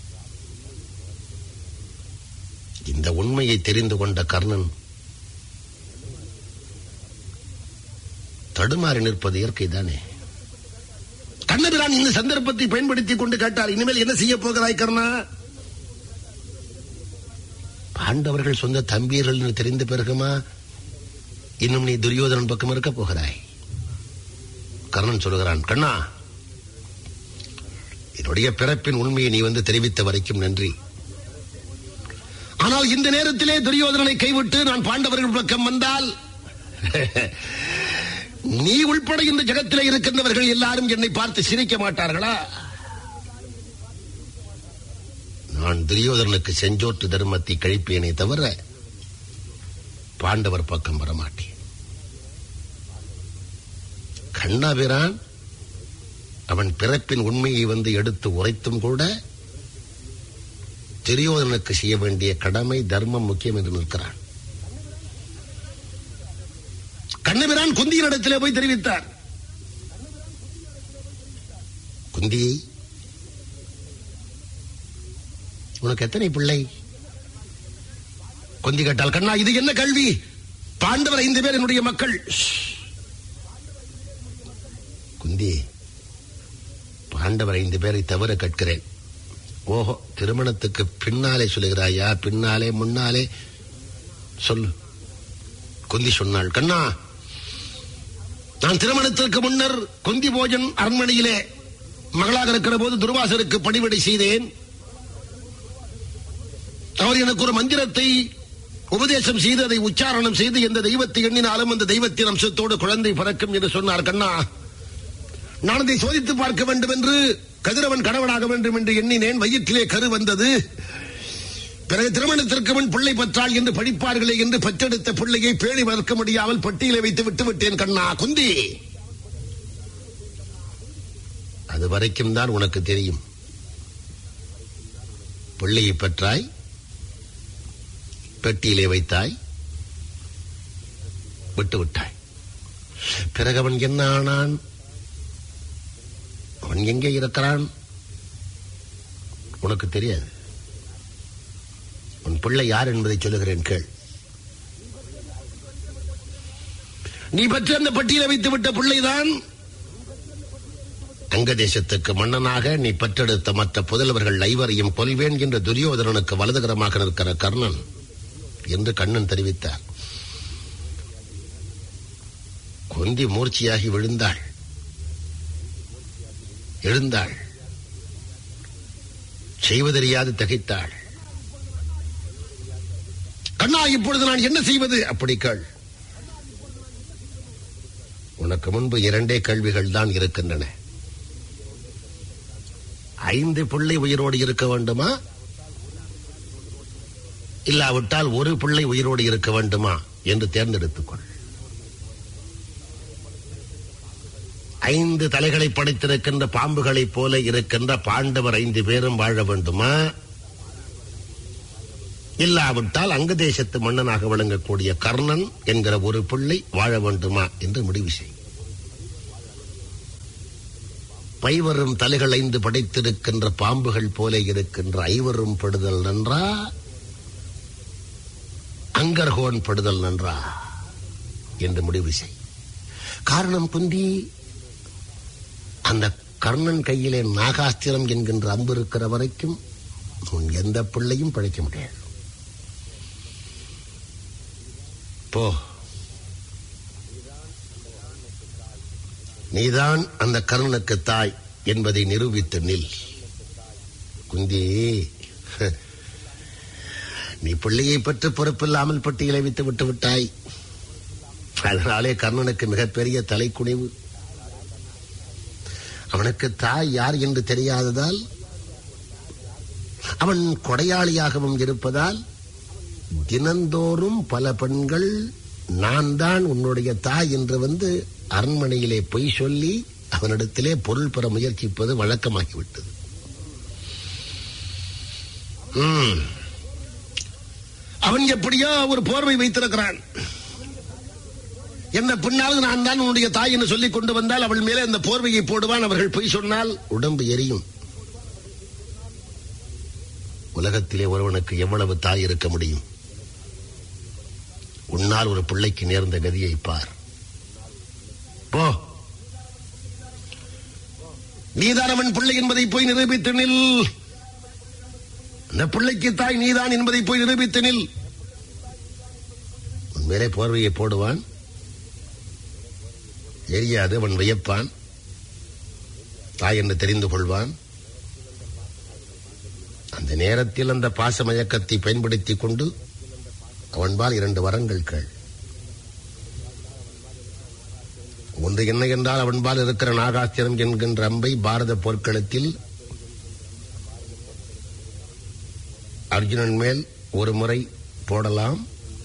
இந்த உண்மையை தெரிந்து கொண்ட கர்ணன் தடுமாறி நிற்பது இயற்கைதானே கண்ணபிரான் இந்த சந்தர்ப்பத்தை பயன்படுத்திக் கொண்டு கேட்டார் இனிமேல் என்ன செய்ய போகிறாய் கர்ணா பாண்டவர்கள் சொந்த தம்பியர்கள் என்று தெரிந்த பிறகுமா இன்னும் நீ துரியோதனன் பக்கம் இருக்க போகிறாய் கர்ணன் சொல்லுகிறான் கண்ணா என்னுடைய பிறப்பின் உண்மையை நீ வந்து தெரிவித்த வரைக்கும் நன்றி ஆனால் இந்த நேரத்திலே துரியோதனனை கைவிட்டு நான் பாண்டவர்கள் பக்கம் வந்தால் நீ உள்பட இந்த ஜகத்திலே இருக்கின்றவர்கள் எல்லாரும் என்னை பார்த்து சிரிக்க மாட்டார்களா நான் துரியோதனனுக்கு செஞ்சோற்று தர்மத்தை கழிப்பேனே தவிர பாண்டவர் பக்கம் வரமாட்டேன் கண்ணாபிரான் அவன் பிறப்பின் உண்மையை வந்து எடுத்து உரைத்தும் கூட துரியோதனனுக்கு செய்ய வேண்டிய கடமை தர்மம் முக்கியம் என்று நிற்கிறான் கண்ணபிரான் குந்தியின் இடத்திலே போய் தெரிவித்தார் குந்தி உனக்கு எத்தனை பிள்ளை கொந்தி கேட்டால் கண்ணா இது என்ன கல்வி பாண்டவர் ஐந்து பேர் என்னுடைய மக்கள் ஷ். குந்தி பாண்டவர் ஐந்து பேரை தவிர கேட்கிறேன் ஓஹோ திருமணத்துக்கு பின்னாலே சொல்லுகிறாயா பின்னாலே முன்னாலே சொல்லு குந்தி சொன்னாள் கண்ணா நான் திருமணத்திற்கு முன்னர் குந்தி போஜன் அரண்மனையிலே மகளாக இருக்கிற போது துர்வாசருக்கு பணிவிடை செய்தேன் அவர் எனக்கு ஒரு மந்திரத்தை உபதேசம் செய்து அதை உச்சாரணம் செய்து எந்த தெய்வத்தை எண்ணினாலும் அந்த தெய்வத்தின் அம்சத்தோடு குழந்தை பிறக்கும் என்று சொன்னார் கண்ணா நான் அதை சோதித்து பார்க்க வேண்டும் என்று கதிரவன் கணவனாக வேண்டும் என்று எண்ணினேன் வயிற்றிலே கரு வந்தது பிறகு திருமணத்திற்கு முன் பிள்ளை பெற்றாள் என்று படிப்பார்களே என்று பெற்றெடுத்த பிள்ளையை பேணி வளர்க்க முடியாமல் பட்டியலை வைத்து விட்டு விட்டேன் கண்ணா குந்தி அது வரைக்கும் தான் உனக்கு தெரியும் பிள்ளையை பெற்றாய் பெட்டியிலே வைத்தாய் விட்டு விட்டாய் பிறகு அவன் என்ன ஆனான் அவன் எங்கே இருக்கிறான் உனக்கு தெரியாது உன் பிள்ளை யார் என்பதை சொல்லுகிறேன் கேள் நீ பெற்ற அந்த பட்டியலை வைத்து விட்ட பிள்ளைதான் அங்க தேசத்துக்கு மன்னனாக நீ பெற்றெடுத்த மற்ற புதல்வர்கள் ஐவரையும் கொல்வேன் என்ற துரியோதனனுக்கு வலதுகரமாக நிற்கிற கர்ணன் என்று கண்ணன் தெரிவித்தார் கொந்தி மூர்ச்சியாகி விழுந்தாள் எழுந்தாள் செய்வதறியாது திகைத்தாள் கண்ணா இப்பொழுது நான் என்ன செய்வது அப்படி கேள் உனக்கு முன்பு இரண்டே கேள்விகள் தான் இருக்கின்றன ஐந்து பிள்ளை உயிரோடு இருக்க வேண்டுமா இல்லாவிட்டால் ஒரு பிள்ளை உயிரோடு இருக்க வேண்டுமா என்று தேர்ந்தெடுத்துக்கொள் ஐந்து தலைகளை படைத்திருக்கின்ற பாம்புகளைப் போல இருக்கின்ற பாண்டவர் ஐந்து பேரும் வாழ வேண்டுமா இல்லாவிட்டால் அங்க தேசத்து மன்னனாக விளங்கக்கூடிய கர்ணன் என்கிற ஒரு பிள்ளை வாழ வேண்டுமா என்று முடிவு செய் பைவரும் தலைகள் ஐந்து படைத்திருக்கின்ற பாம்புகள் போல இருக்கின்ற ஐவரும் படுதல் நன்றா அங்கர்கோன் படுதல் நன்றா என்று முடிவு செய் காரணம் குந்தி அந்த கர்ணன் கையிலே நாகாஸ்திரம் என்கின்ற அம்பு இருக்கிற வரைக்கும் உன் எந்த பிள்ளையும் பழைக்க முடியாது போ நீதான் அந்த கர்ணனுக்கு தாய் என்பதை நிரூபித்து நில் குந்தி நீ பிள்ளையை பற்றி பொறுப்பில்லாமல் பட்டியலை வைத்து விட்டு விட்டாய் அதனாலே கர்ணனுக்கு மிகப்பெரிய தலைக்குனிவு அவனுக்கு தாய் யார் என்று தெரியாததால் அவன் கொடையாளியாகவும் இருப்பதால் தினந்தோறும் பல பெண்கள் நான் தான் உன்னுடைய தாய் என்று வந்து அரண்மனையிலே பொய் சொல்லி அவனிடத்திலே பொருள் பெற முயற்சிப்பது வழக்கமாகிவிட்டது ம். அவன் எப்படியோ ஒரு போர்வை வைத்திருக்கிறான் என்ன பின்னாவது நான் தான் உன்னுடைய தாய் என்று சொல்லிக் கொண்டு வந்தால் அவள் மேலே அந்த போர்வையை போடுவான் அவர்கள் பொய் சொன்னால் உடம்பு எரியும் உலகத்திலே ஒருவனுக்கு எவ்வளவு தாய் இருக்க முடியும் உன்னால் ஒரு பிள்ளைக்கு நேர்ந்த கதியை பார் போ நீதான் அவன் பிள்ளை என்பதை போய் நிரூபித்து நில் அந்த பிள்ளைக்கு தாய் நீதான் என்பதை போய் நிரூபித்து நில் உன் மேலே போர்வையை போடுவான் எரியாது அவன் வியப்பான் தாய் என்று தெரிந்து கொள்வான் அந்த நேரத்தில் அந்த பாச மயக்கத்தை பயன்படுத்திக் கொண்டு அவன்பால் இரண்டு வரங்கள் கேள் ஒன்று என்ன என்றால் அவன்பால் இருக்கிற நாகாஸ்திரம் என்கின்ற அம்பை பாரத போர்க்களத்தில் அர்ஜுனன் மேல் ஒரு முறை போடலாம்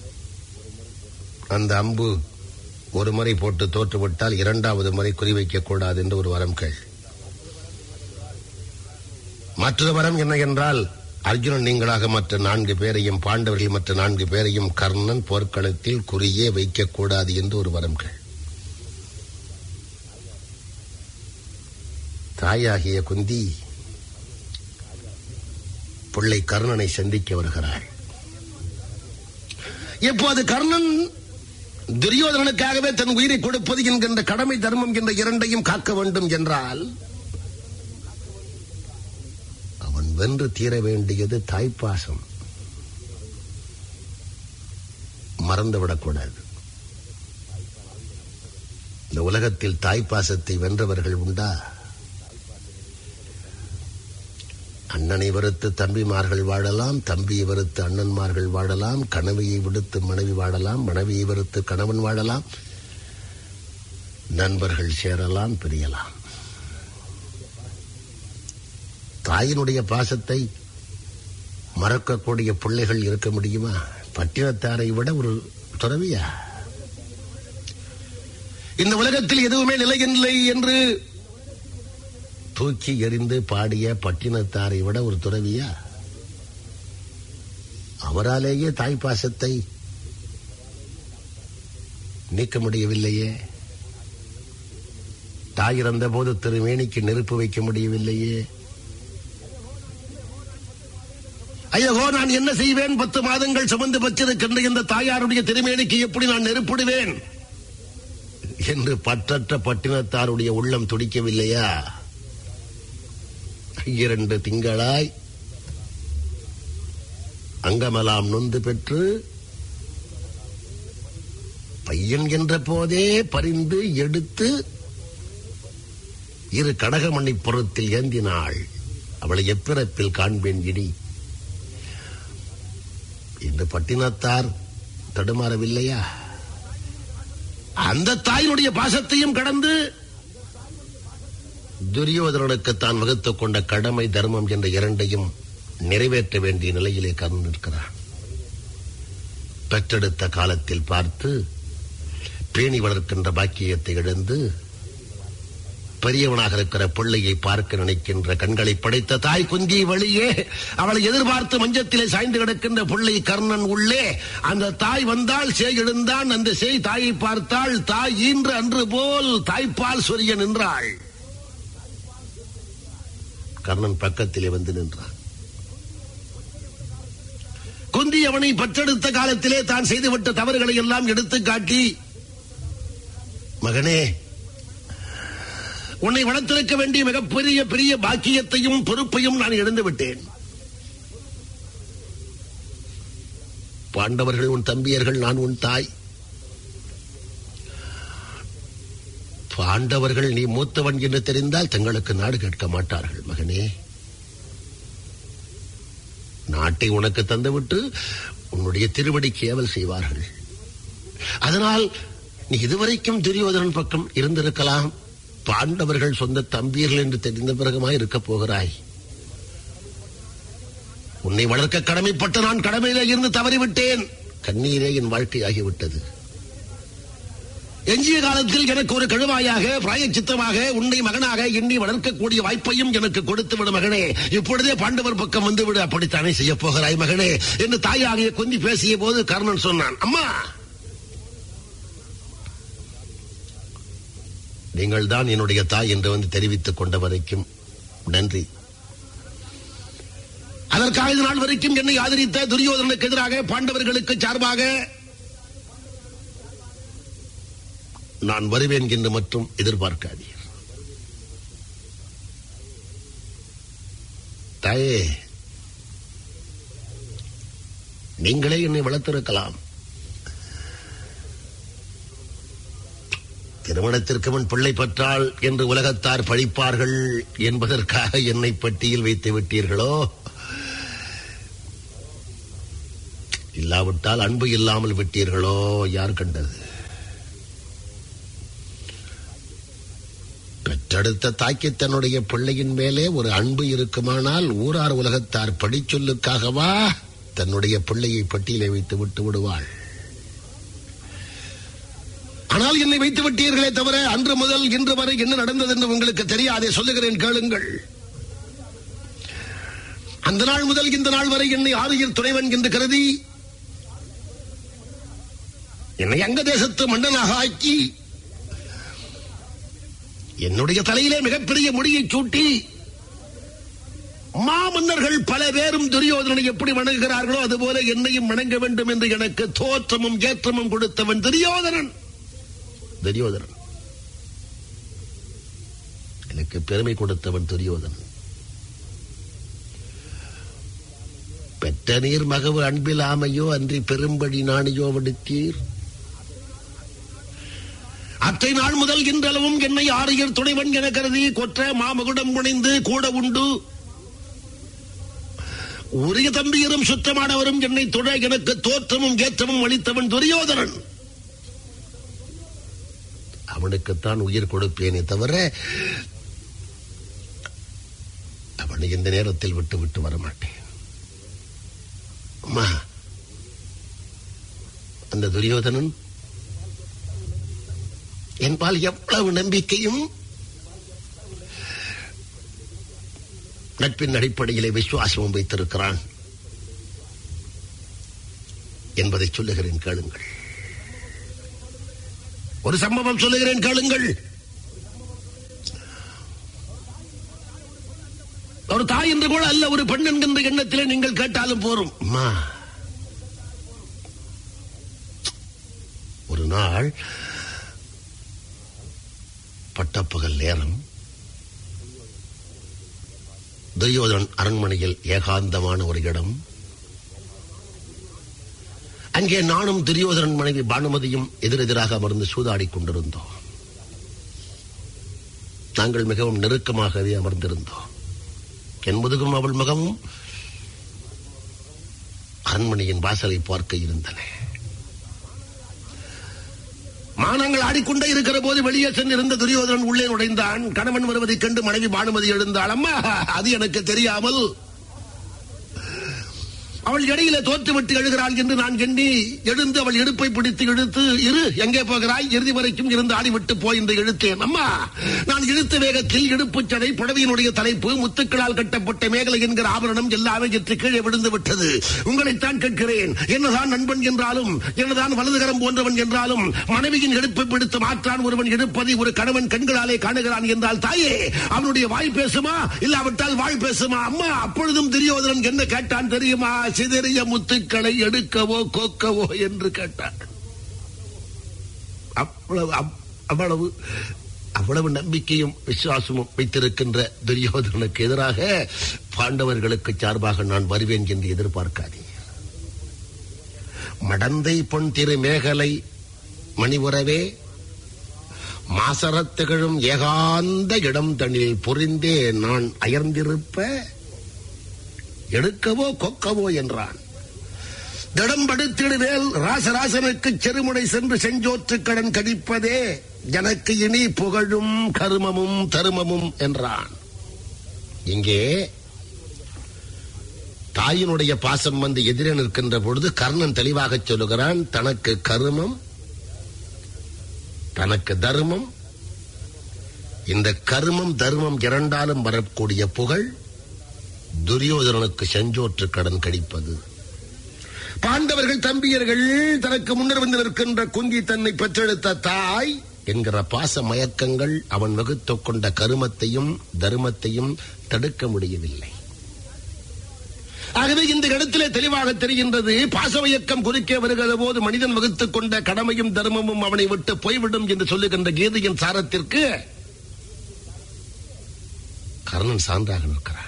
அந்த அம்பு ஒரு முறை போட்டு தோற்றுவிட்டால் இரண்டாவது முறை குறிவைக்க கூடாது என்று ஒரு வரம் கேள் மற்றொரு வரம் என்ன என்றால் அர்ஜுனன் நீங்களாக மற்ற நான்கு பேரையும் பாண்டவர்கள் மற்ற நான்கு பேரையும் கர்ணன் போர்க்களத்தில் குறியே வைக்கக்கூடாது என்று ஒரு வரம் கேள் தாயாகிய குந்தி பிள்ளை கர்ணனை சந்திக்க வருகிறாள் இப்போது கர்ணன் துரியோதனனுக்காகவே தன் உயிரை கொடுப்பது என்கின்ற கடமை தர்மம் என்ற இரண்டையும் காக்க வேண்டும் என்றால் அவன் வென்று தீர வேண்டியது தாய்ப்பாசம் மறந்துவிடக்கூடாது இந்த உலகத்தில் தாய்ப்பாசத்தை வென்றவர்கள் உண்டா அண்ணனை வெறுத்து தம்பிமார்கள் வாழலாம் தம்பியை வெறுத்து அண்ணன்மார்கள் வாழலாம் கணவியை விடுத்து மனைவி வாழலாம் மனைவியை வெறுத்து கணவன் வாழலாம் நண்பர்கள் சேரலாம் பிரியலாம் தாயினுடைய பாசத்தை மறக்கக்கூடிய பிள்ளைகள் இருக்க முடியுமா பட்டினத்தாரை விட ஒரு துறவியா இந்த உலகத்தில் எதுவுமே நிலையில்லை என்று தூக்கி எறிந்து பாடிய பட்டினத்தாரை விட ஒரு துறவியா அவராலேயே தாய் பாசத்தை நீக்க முடியவில்லையே தாய் இறந்த போது திருமேனிக்கு நெருப்பு வைக்க முடியவில்லையே ஐயோ நான் என்ன செய்வேன் பத்து மாதங்கள் சுமந்து வச்சிருக்கின்ற இந்த தாயாருடைய திருமேனிக்கு எப்படி நான் நெருப்பிடுவேன் என்று பற்றற்ற பட்டினத்தாருடைய உள்ளம் துடிக்கவில்லையா இரண்டு திங்களாய் அங்கமெல்லாம் நொந்து பெற்று பையன் என்ற போதே பரிந்து எடுத்து இரு கடகமணி புறத்தில் ஏந்தினாள் அவளை எப்பிறப்பில் காண்பேன் இடி இந்த பட்டினத்தார் தடுமாறவில்லையா அந்த தாயினுடைய பாசத்தையும் கடந்து துரியோதனனுக்கு தான் வகுத்துக் கொண்ட கடமை தர்மம் என்ற இரண்டையும் நிறைவேற்ற வேண்டிய நிலையிலே கர்ணன் நிற்கிறான் பெற்றெடுத்த காலத்தில் பார்த்து பேணி வளர்க்கின்ற பாக்கியத்தை இழந்து பெரியவனாக இருக்கிற பிள்ளையை பார்க்க நினைக்கின்ற கண்களை படைத்த தாய் குந்தி வழியே அவளை எதிர்பார்த்து மஞ்சத்திலே சாய்ந்து கிடக்கின்ற பிள்ளை கர்ணன் உள்ளே அந்த தாய் வந்தால் சேய் எழுந்தான் அந்த சேய் தாயை பார்த்தாள் தாய் ஈன்று அன்று போல் தாய்ப்பால் சொரிய நின்றாள் கர்ணன் பக்கத்திலே வந்து நின்றான் குந்தி அவனை பற்றெடுத்த காலத்திலே தான் செய்துவிட்ட தவறுகளை எல்லாம் எடுத்து காட்டி மகனே உன்னை வளர்த்திருக்க வேண்டிய மிகப்பெரிய பெரிய பாக்கியத்தையும் பொறுப்பையும் நான் இழந்து விட்டேன் பாண்டவர்கள் உன் தம்பியர்கள் நான் உன் தாய் பாண்டவர்கள் நீ மூத்தவன் என்று தெரிந்தால் தங்களுக்கு நாடு கேட்க மாட்டார்கள் மகனே நாட்டை உனக்கு தந்துவிட்டு உன்னுடைய திருவடிக்கு ஏவல் செய்வார்கள் அதனால் நீ இதுவரைக்கும் துரியோதனன் பக்கம் இருந்திருக்கலாம் பாண்டவர்கள் சொந்த தம்பியர்கள் என்று தெரிந்த பிறகுமா இருக்கப் போகிறாய் உன்னை வளர்க்க கடமைப்பட்ட நான் கடமையிலே இருந்து தவறிவிட்டேன் கண்ணீரே என் வாழ்க்கையாகிவிட்டது எஞ்சிய காலத்தில் எனக்கு ஒரு கழுவாயாக பிராயச்சித்தமாக உன்னை மகனாக எண்ணி வளர்க்கக்கூடிய வாய்ப்பையும் எனக்கு கொடுத்து விடு மகனே இப்பொழுதே பாண்டவர் பக்கம் வந்து விடு அப்படித்தானே செய்ய போகிறாய் மகனே என்று தாயாகிய கொஞ்சி பேசிய போது கர்ணன் சொன்னான் அம்மா நீங்கள் தான் என்னுடைய தாய் என்று வந்து தெரிவித்துக் கொண்ட வரைக்கும் நன்றி அதற்காக இது நாள் வரைக்கும் என்னை ஆதரித்த துரியோதனுக்கு எதிராக பாண்டவர்களுக்கு சார்பாக நான் வருவேன் என்று மட்டும் எதிர்பார்க்காதீர் தாயே நீங்களே என்னை வளர்த்திருக்கலாம் திருமணத்திற்கு முன் பிள்ளை பெற்றாள் என்று உலகத்தார் பழிப்பார்கள் என்பதற்காக என்னை பட்டியில் வைத்து விட்டீர்களோ இல்லாவிட்டால் அன்பு இல்லாமல் விட்டீர்களோ யார் கண்டது பெற்றெடுத்த தாக்கி தன்னுடைய பிள்ளையின் மேலே ஒரு அன்பு இருக்குமானால் ஊரார் உலகத்தார் படிச்சொல்லுக்காகவா தன்னுடைய பிள்ளையை பட்டியலை வைத்து விட்டு விடுவாள் ஆனால் என்னை வைத்து விட்டீர்களே தவிர அன்று முதல் இன்று வரை என்ன நடந்தது என்று உங்களுக்கு தெரியாதே சொல்லுகிறேன் கேளுங்கள் அந்த நாள் முதல் இந்த நாள் வரை என்னை ஆரியர் துணைவன் என்று கருதி என்னை அங்க தேசத்து மன்னனாக ஆக்கி என்னுடைய தலையிலே மிகப்பெரிய முடியை சூட்டி மாமன்னர்கள் பல பேரும் துரியோதனனை எப்படி வணங்குகிறார்களோ அதுபோல என்னையும் வணங்க வேண்டும் என்று எனக்கு தோற்றமும் ஏற்றமும் கொடுத்தவன் துரியோதனன் துரியோதனன் எனக்கு பெருமை கொடுத்தவன் துரியோதனன் பெற்ற நீர் மகவு அன்பில் ஆமையோ அன்றி பெரும்படி நாணியோ விடுத்தீர் அத்தை நாள் முதல் இன்றளவும் என்னை ஆரியர் துணைவன் என கருதி கொற்ற மாமகுடம் புனைந்து கூட உண்டு உரிய தம்பியரும் சுத்தமானவரும் என்னை தொழ எனக்கு தோற்றமும் ஏற்றமும் அளித்தவன் துரியோதனன் அவனுக்குத்தான் உயிர் கொடுப்பேனே தவிர அவனை இந்த நேரத்தில் விட்டு விட்டு வரமாட்டேன் அம்மா அந்த துரியோதனன் என்பால் எவ்வளவு நம்பிக்கையும் நட்பின் அடிப்படையிலே விசுவாசமும் வைத்திருக்கிறான் என்பதை சொல்லுகிறேன் கேளுங்கள் ஒரு சம்பவம் சொல்லுகிறேன் கேளுங்கள் ஒரு தாய் என்று கூட அல்ல ஒரு பெண் என்கின்ற எண்ணத்திலே நீங்கள் கேட்டாலும் போரும் அம்மா ஒரு நாள் பட்டப்பகல் நேரம் துரியோதனன் அரண்மனையில் ஏகாந்தமான ஒரு இடம் அங்கே நானும் துரியோதனன் மனைவி பானுமதியும் எதிரெதிராக அமர்ந்து சூதாடிக் கொண்டிருந்தோம் நாங்கள் மிகவும் நெருக்கமாகவே அமர்ந்திருந்தோம் என் முதுகும் அவள் முகமும் அரண்மனையின் வாசலை பார்க்க இருந்தன மானங்கள் ஆடிக்கொண்டே இருக்கிற போது வெளியே சென்று இருந்த துரியோதனன் உள்ளே நுழைந்தான் கணவன் வருவதைக் கண்டு மனைவி பானுமதி எழுந்தாள் அம்மா அது எனக்கு தெரியாமல் அவள் இடையில தோற்றுவிட்டு எழுகிறாள் என்று நான் எண்ணி எழுந்து அவள் இடுப்பை பிடித்து இழுத்து இரு எங்கே போகிறாய் இறுதி வரைக்கும் இருந்து ஆடிவிட்டு போய் என்று இழுத்தேன் அம்மா நான் இழுத்த வேகத்தில் இடுப்பு சடை புடவையினுடைய தலைப்பு முத்துக்களால் கட்டப்பட்ட மேகலை என்கிற ஆபரணம் எல்லாமே எற்று கீழே விழுந்து விட்டது உங்களைத்தான் கேட்கிறேன் என்னதான் நண்பன் என்றாலும் என்னதான் வலதுகரம் போன்றவன் என்றாலும் மனைவியின் இடுப்பை பிடித்து மாற்றான் ஒருவன் எடுப்பதை ஒரு கணவன் கண்களாலே காணுகிறான் என்றால் தாயே அவனுடைய வாய் பேசுமா இல்லாவிட்டால் வாய் பேசுமா அம்மா அப்பொழுதும் துரியோதனன் என்ன கேட்டான் தெரியுமா சிதறிய முத்துக்களை எடுக்கவோ கோக்கவோ என்று கேட்டான் அவ்வளவு அப்- அவ்வளவு அவ்வளவு நம்பிக்கையும் விசுவாசமும் வைத்திருக்கின்ற துரியோதனனுக்கு எதிராக பாண்டவர்களுக்கு சார்பாக நான் வருவேன் என்று எதிர்பார்க்காதீங்க மடந்தை பொன் திரு மேகலை மணிவுறவே மாசரத் திகழும் ஏகாந்த இடம் தனில் பொறிந்தே நான் அயர்ந்திருப்ப எடுக்கவோ கொக்கவோ என்றான் திடம்படுத்திடுவேல் ராசராசனுக்கு செருமுனை சென்று செஞ்சோற்று கடன் கடிப்பதே எனக்கு இனி புகழும் கருமமும் தருமமும் என்றான் இங்கே தாயினுடைய பாசம் வந்து எதிரே நிற்கின்ற பொழுது கர்ணன் தெளிவாக சொல்லுகிறான் தனக்கு கருமம் தனக்கு தர்மம் இந்த கருமம் தர்மம் இரண்டாலும் வரக்கூடிய புகழ் துரியோதனனுக்கு செஞ்சோற்று கடன் கடிப்பது பாண்டவர்கள் தம்பியர்கள் தனக்கு முன்னர் வந்து நிற்கின்ற குந்தி தன்னை பெற்றெடுத்த தாய் என்கிற பாச மயக்கங்கள் அவன் வகுத்துக் கொண்ட கருமத்தையும் தர்மத்தையும் தடுக்க முடியவில்லை ஆகவே இந்த இடத்திலே தெளிவாக தெரிகின்றது பாசமயக்கம் குறுக்கே வருகிற போது மனிதன் வகுத்துக் கொண்ட கடமையும் தர்மமும் அவனை விட்டு போய்விடும் என்று சொல்லுகின்ற கீதையின் சாரத்திற்கு கர்ணன் சான்றாக நிற்கிறான்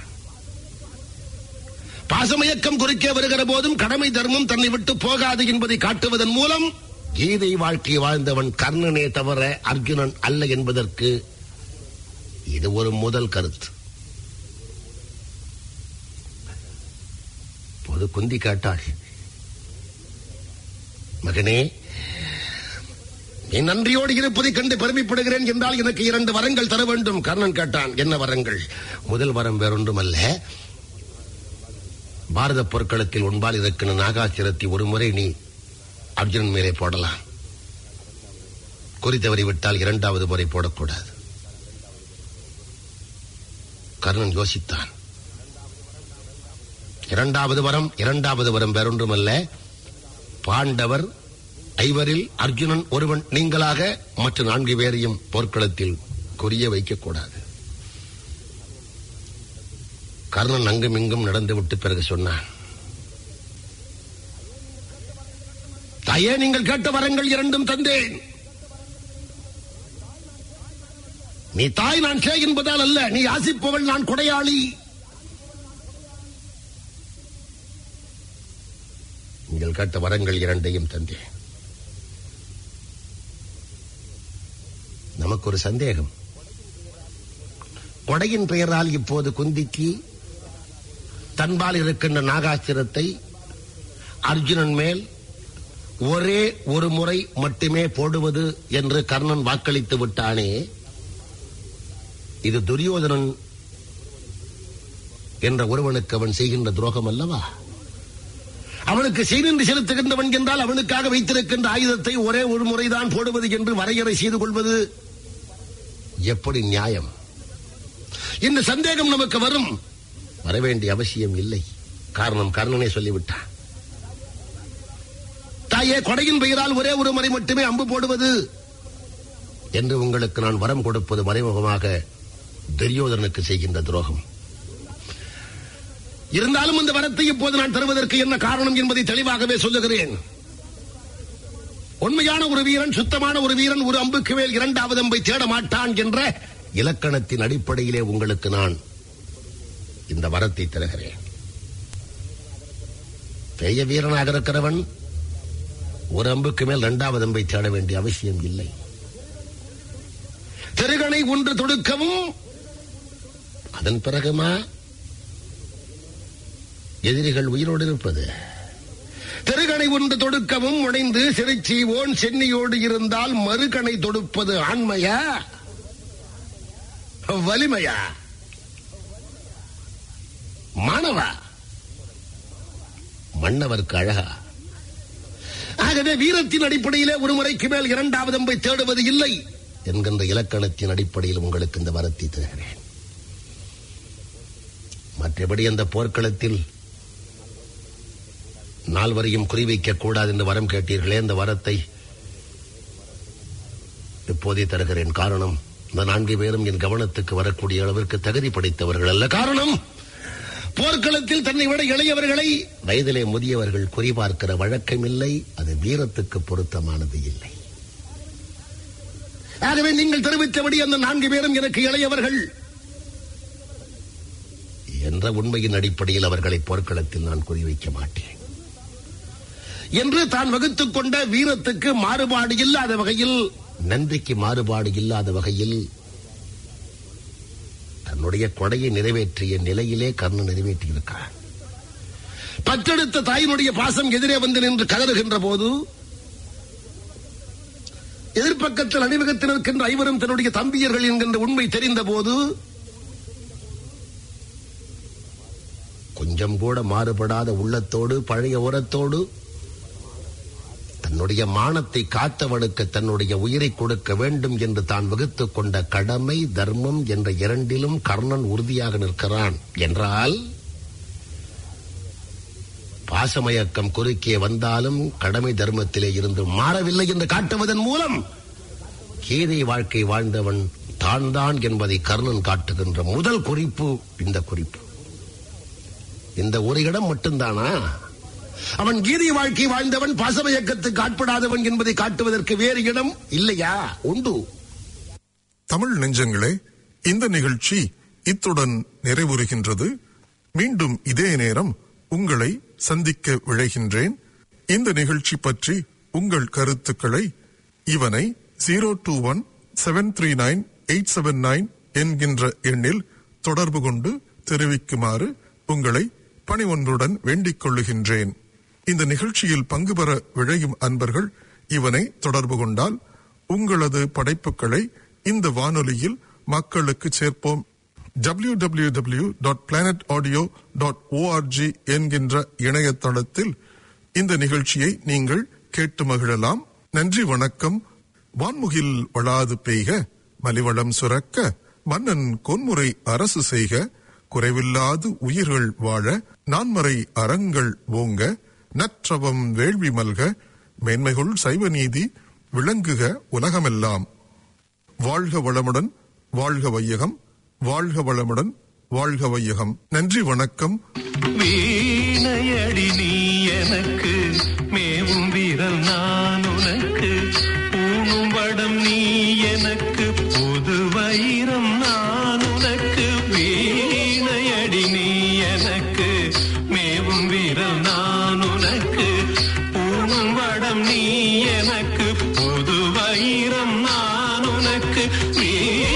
பாசமயக்கம் குறுக்கே வருகிற போதும் கடமை தர்மம் தன்னை விட்டு போகாது என்பதை காட்டுவதன் மூலம் கீதை வாழ்க்கை வாழ்ந்தவன் கர்ணனே தவிர அர்ஜுனன் அல்ல என்பதற்கு இது ஒரு முதல் கருத்து போது குந்தி கேட்டாள் மகனே நீ நன்றியோடு இருப்பதை கண்டு பெருமைப்படுகிறேன் என்றால் எனக்கு இரண்டு வரங்கள் தர வேண்டும் கர்ணன் கேட்டான் என்ன வரங்கள் முதல் வரம் வேறொன்றும் அல்ல பாரத பொற்களத்தில் உன்பால் இதற்கு நாகாசிரத்தை ஒரு முறை நீ அர்ஜுனன் மேலே போடலாம் குறி தவறி விட்டால் இரண்டாவது முறை போடக்கூடாது கர்ணன் யோசித்தான் இரண்டாவது வரம் இரண்டாவது வரம் வேறொன்றுமல்ல பாண்டவர் ஐவரில் அர்ஜுனன் ஒருவன் நீங்களாக மற்ற நான்கு பேரையும் போர்க்களத்தில் குறிய வைக்கக்கூடாது கர்ணன் அங்கும் இங்கும் நடந்து விட்டு பிறகு சொன்னான் தாயே நீங்கள் கேட்ட வரங்கள் இரண்டும் தந்தேன் நீ தாய் நான் கே என்பதால் அல்ல நீ ஆசிப்பவள் நான் கொடையாளி நீங்கள் கேட்ட வரங்கள் இரண்டையும் தந்தேன் நமக்கு ஒரு சந்தேகம் கொடையின் பெயரால் இப்போது குந்திக்கு தன்பால் இருக்கின்ற நாகாஸ்திரத்தை அர்ஜுனன் மேல் ஒரே ஒரு முறை மட்டுமே போடுவது என்று கர்ணன் வாக்களித்து விட்டானே இது துரியோதனன் என்ற ஒருவனுக்கு அவன் செய்கின்ற துரோகம் அல்லவா அவனுக்கு செய்தின்றி செலுத்துகின்றவன் என்றால் அவனுக்காக வைத்திருக்கின்ற ஆயுதத்தை ஒரே ஒரு முறைதான் போடுவது என்று வரையறை செய்து கொள்வது எப்படி நியாயம் இந்த சந்தேகம் நமக்கு வரும் வரவேண்டிய அவசியம் இல்லை காரணம் கர்ணனே சொல்லிவிட்டான் தாயே கொடையின் பெயரால் ஒரே ஒரு முறை மட்டுமே அம்பு போடுவது என்று உங்களுக்கு நான் வரம் கொடுப்பது மறைமுகமாக துரியோதனனுக்கு செய்கின்ற துரோகம் இருந்தாலும் இந்த வரத்தை இப்போது நான் தருவதற்கு என்ன காரணம் என்பதை தெளிவாகவே சொல்லுகிறேன் உண்மையான ஒரு வீரன் சுத்தமான ஒரு வீரன் ஒரு அம்புக்கு மேல் இரண்டாவது அம்பை தேட மாட்டான் என்ற இலக்கணத்தின் அடிப்படையிலே உங்களுக்கு நான் இந்த வரத்தை தருகிறேன் பெரிய வீரனாக இருக்கிறவன் ஒரு அம்புக்கு மேல் இரண்டாவது அம்பை தேட வேண்டிய அவசியம் இல்லை திருகனை ஒன்று தொடுக்கவும் அதன் பிறகுமா எதிரிகள் உயிரோடு இருப்பது திருகனை ஒன்று தொடுக்கவும் உடைந்து சிறைச்சி ஓன் சென்னியோடு இருந்தால் மறுகணை தொடுப்பது ஆண்மையா வலிமையா மாணவா மன்னவருக்கு அழகா ஆகவே வீரத்தின் அடிப்படையிலே ஒரு முறைக்கு மேல் இரண்டாவது அம்பை தேடுவது இல்லை என்கின்ற இலக்கணத்தின் அடிப்படையில் உங்களுக்கு இந்த வரத்தை தருகிறேன் மற்றபடி அந்த போர்க்களத்தில் நால்வரையும் குறிவைக்க கூடாது என்று வரம் கேட்டீர்களே அந்த வரத்தை இப்போதே தருகிறேன் காரணம் இந்த நான்கு பேரும் என் கவனத்துக்கு வரக்கூடிய அளவிற்கு தகுதி படைத்தவர்கள் அல்ல காரணம் போர்க்களத்தில் தன்னை விட இளையவர்களை வயதிலே முதியவர்கள் குறிபார்க்கிற வழக்கம் இல்லை அது வீரத்துக்கு பொருத்தமானது இல்லை ஆகவே நீங்கள் தெரிவித்தபடி அந்த நான்கு பேரும் எனக்கு இளையவர்கள் என்ற உண்மையின் அடிப்படையில் அவர்களை போர்க்களத்தில் நான் குறிவைக்க மாட்டேன் என்று தான் வகுத்துக் கொண்ட வீரத்துக்கு மாறுபாடு இல்லாத வகையில் நன்றிக்கு மாறுபாடு இல்லாத வகையில் தன்னுடைய கொடையை நிறைவேற்றிய நிலையிலே கர்ணன் நிறைவேற்றியிருக்கிறார் பற்றெடுத்த தாயினுடைய பாசம் எதிரே வந்து நின்று கதறுகின்ற போது எதிர்ப்பக்கத்தில் அணிவகத்தில் இருக்கின்ற ஐவரும் தன்னுடைய தம்பியர்கள் என்கின்ற உண்மை தெரிந்த போது கொஞ்சம் கூட மாறுபடாத உள்ளத்தோடு பழைய உரத்தோடு தன்னுடைய மானத்தை காத்தவனுக்கு தன்னுடைய உயிரை கொடுக்க வேண்டும் என்று தான் வகுத்துக் கொண்ட கடமை தர்மம் என்ற இரண்டிலும் கர்ணன் உறுதியாக நிற்கிறான் என்றால் பாசமயக்கம் குறுக்கே வந்தாலும் கடமை தர்மத்திலே இருந்து மாறவில்லை என்று காட்டுவதன் மூலம் கீதை வாழ்க்கை வாழ்ந்தவன் தான் தான் என்பதை கர்ணன் காட்டுகின்ற முதல் குறிப்பு இந்த குறிப்பு இந்த ஒரு இடம் மட்டும்தானா அவன் கீதை வாழ்க்கை வாழ்ந்தவன் பாசமயக்கத்துக்கு ஆட்படாதவன் என்பதை காட்டுவதற்கு வேறு இடம் இல்லையா உண்டு தமிழ் நெஞ்சங்களே இந்த நிகழ்ச்சி இத்துடன் நிறைவுறுகின்றது மீண்டும் இதே நேரம் உங்களை சந்திக்க விழைகின்றேன் இந்த நிகழ்ச்சி பற்றி உங்கள் கருத்துக்களை இவனை zero two one seven three nine eight seven nine என்கின்ற எண்ணில் தொடர்பு கொண்டு தெரிவிக்குமாறு உங்களை பணிவொன்றுடன் வேண்டிக் கொள்ளுகின்றேன் இந்த நிகழ்ச்சியில் பங்கு பெற விழையும் அன்பர்கள் இவனை தொடர்பு கொண்டால் உங்களது படைப்புகளை இந்த வானொலியில் மக்களுக்கு சேர்ப்போம் W W W dot planet audio dot O R G என்கின்ற இணையதளத்தில் இந்த நிகழ்ச்சியை நீங்கள் கேட்டு மகிழலாம் நன்றி வணக்கம் வான்முகில் வளாது பெய்க மலிவளம் சுரக்க மன்னன் கொன்முறை அரசு செய்க குறைவில்லாது உயிர்கள் வாழ நான்மறை அறங்கள் ஓங்க நற்றவம் வேள்வி மல்க மேன்மைகுள் சைவ நீதி விளங்குக உலகமெல்லாம் வாழ்க வளமுடன் வாழ்க வையகம் வாழ்க வளமுடன் வாழ்க வையகம் நன்றி வணக்கம் வீணையடி நீ எனக்கு மேவும் வீரல் நான் உனக்கு பூணும் வடம் நீ எனக்கு புது வைரம் நான் உனக்கு வீணையடி நீ எனக்கு மேவும் வீரல் நான் உனக்கு பூணும் வடம் நீ எனக்கு புது வைரம் நான் உனக்கு வீ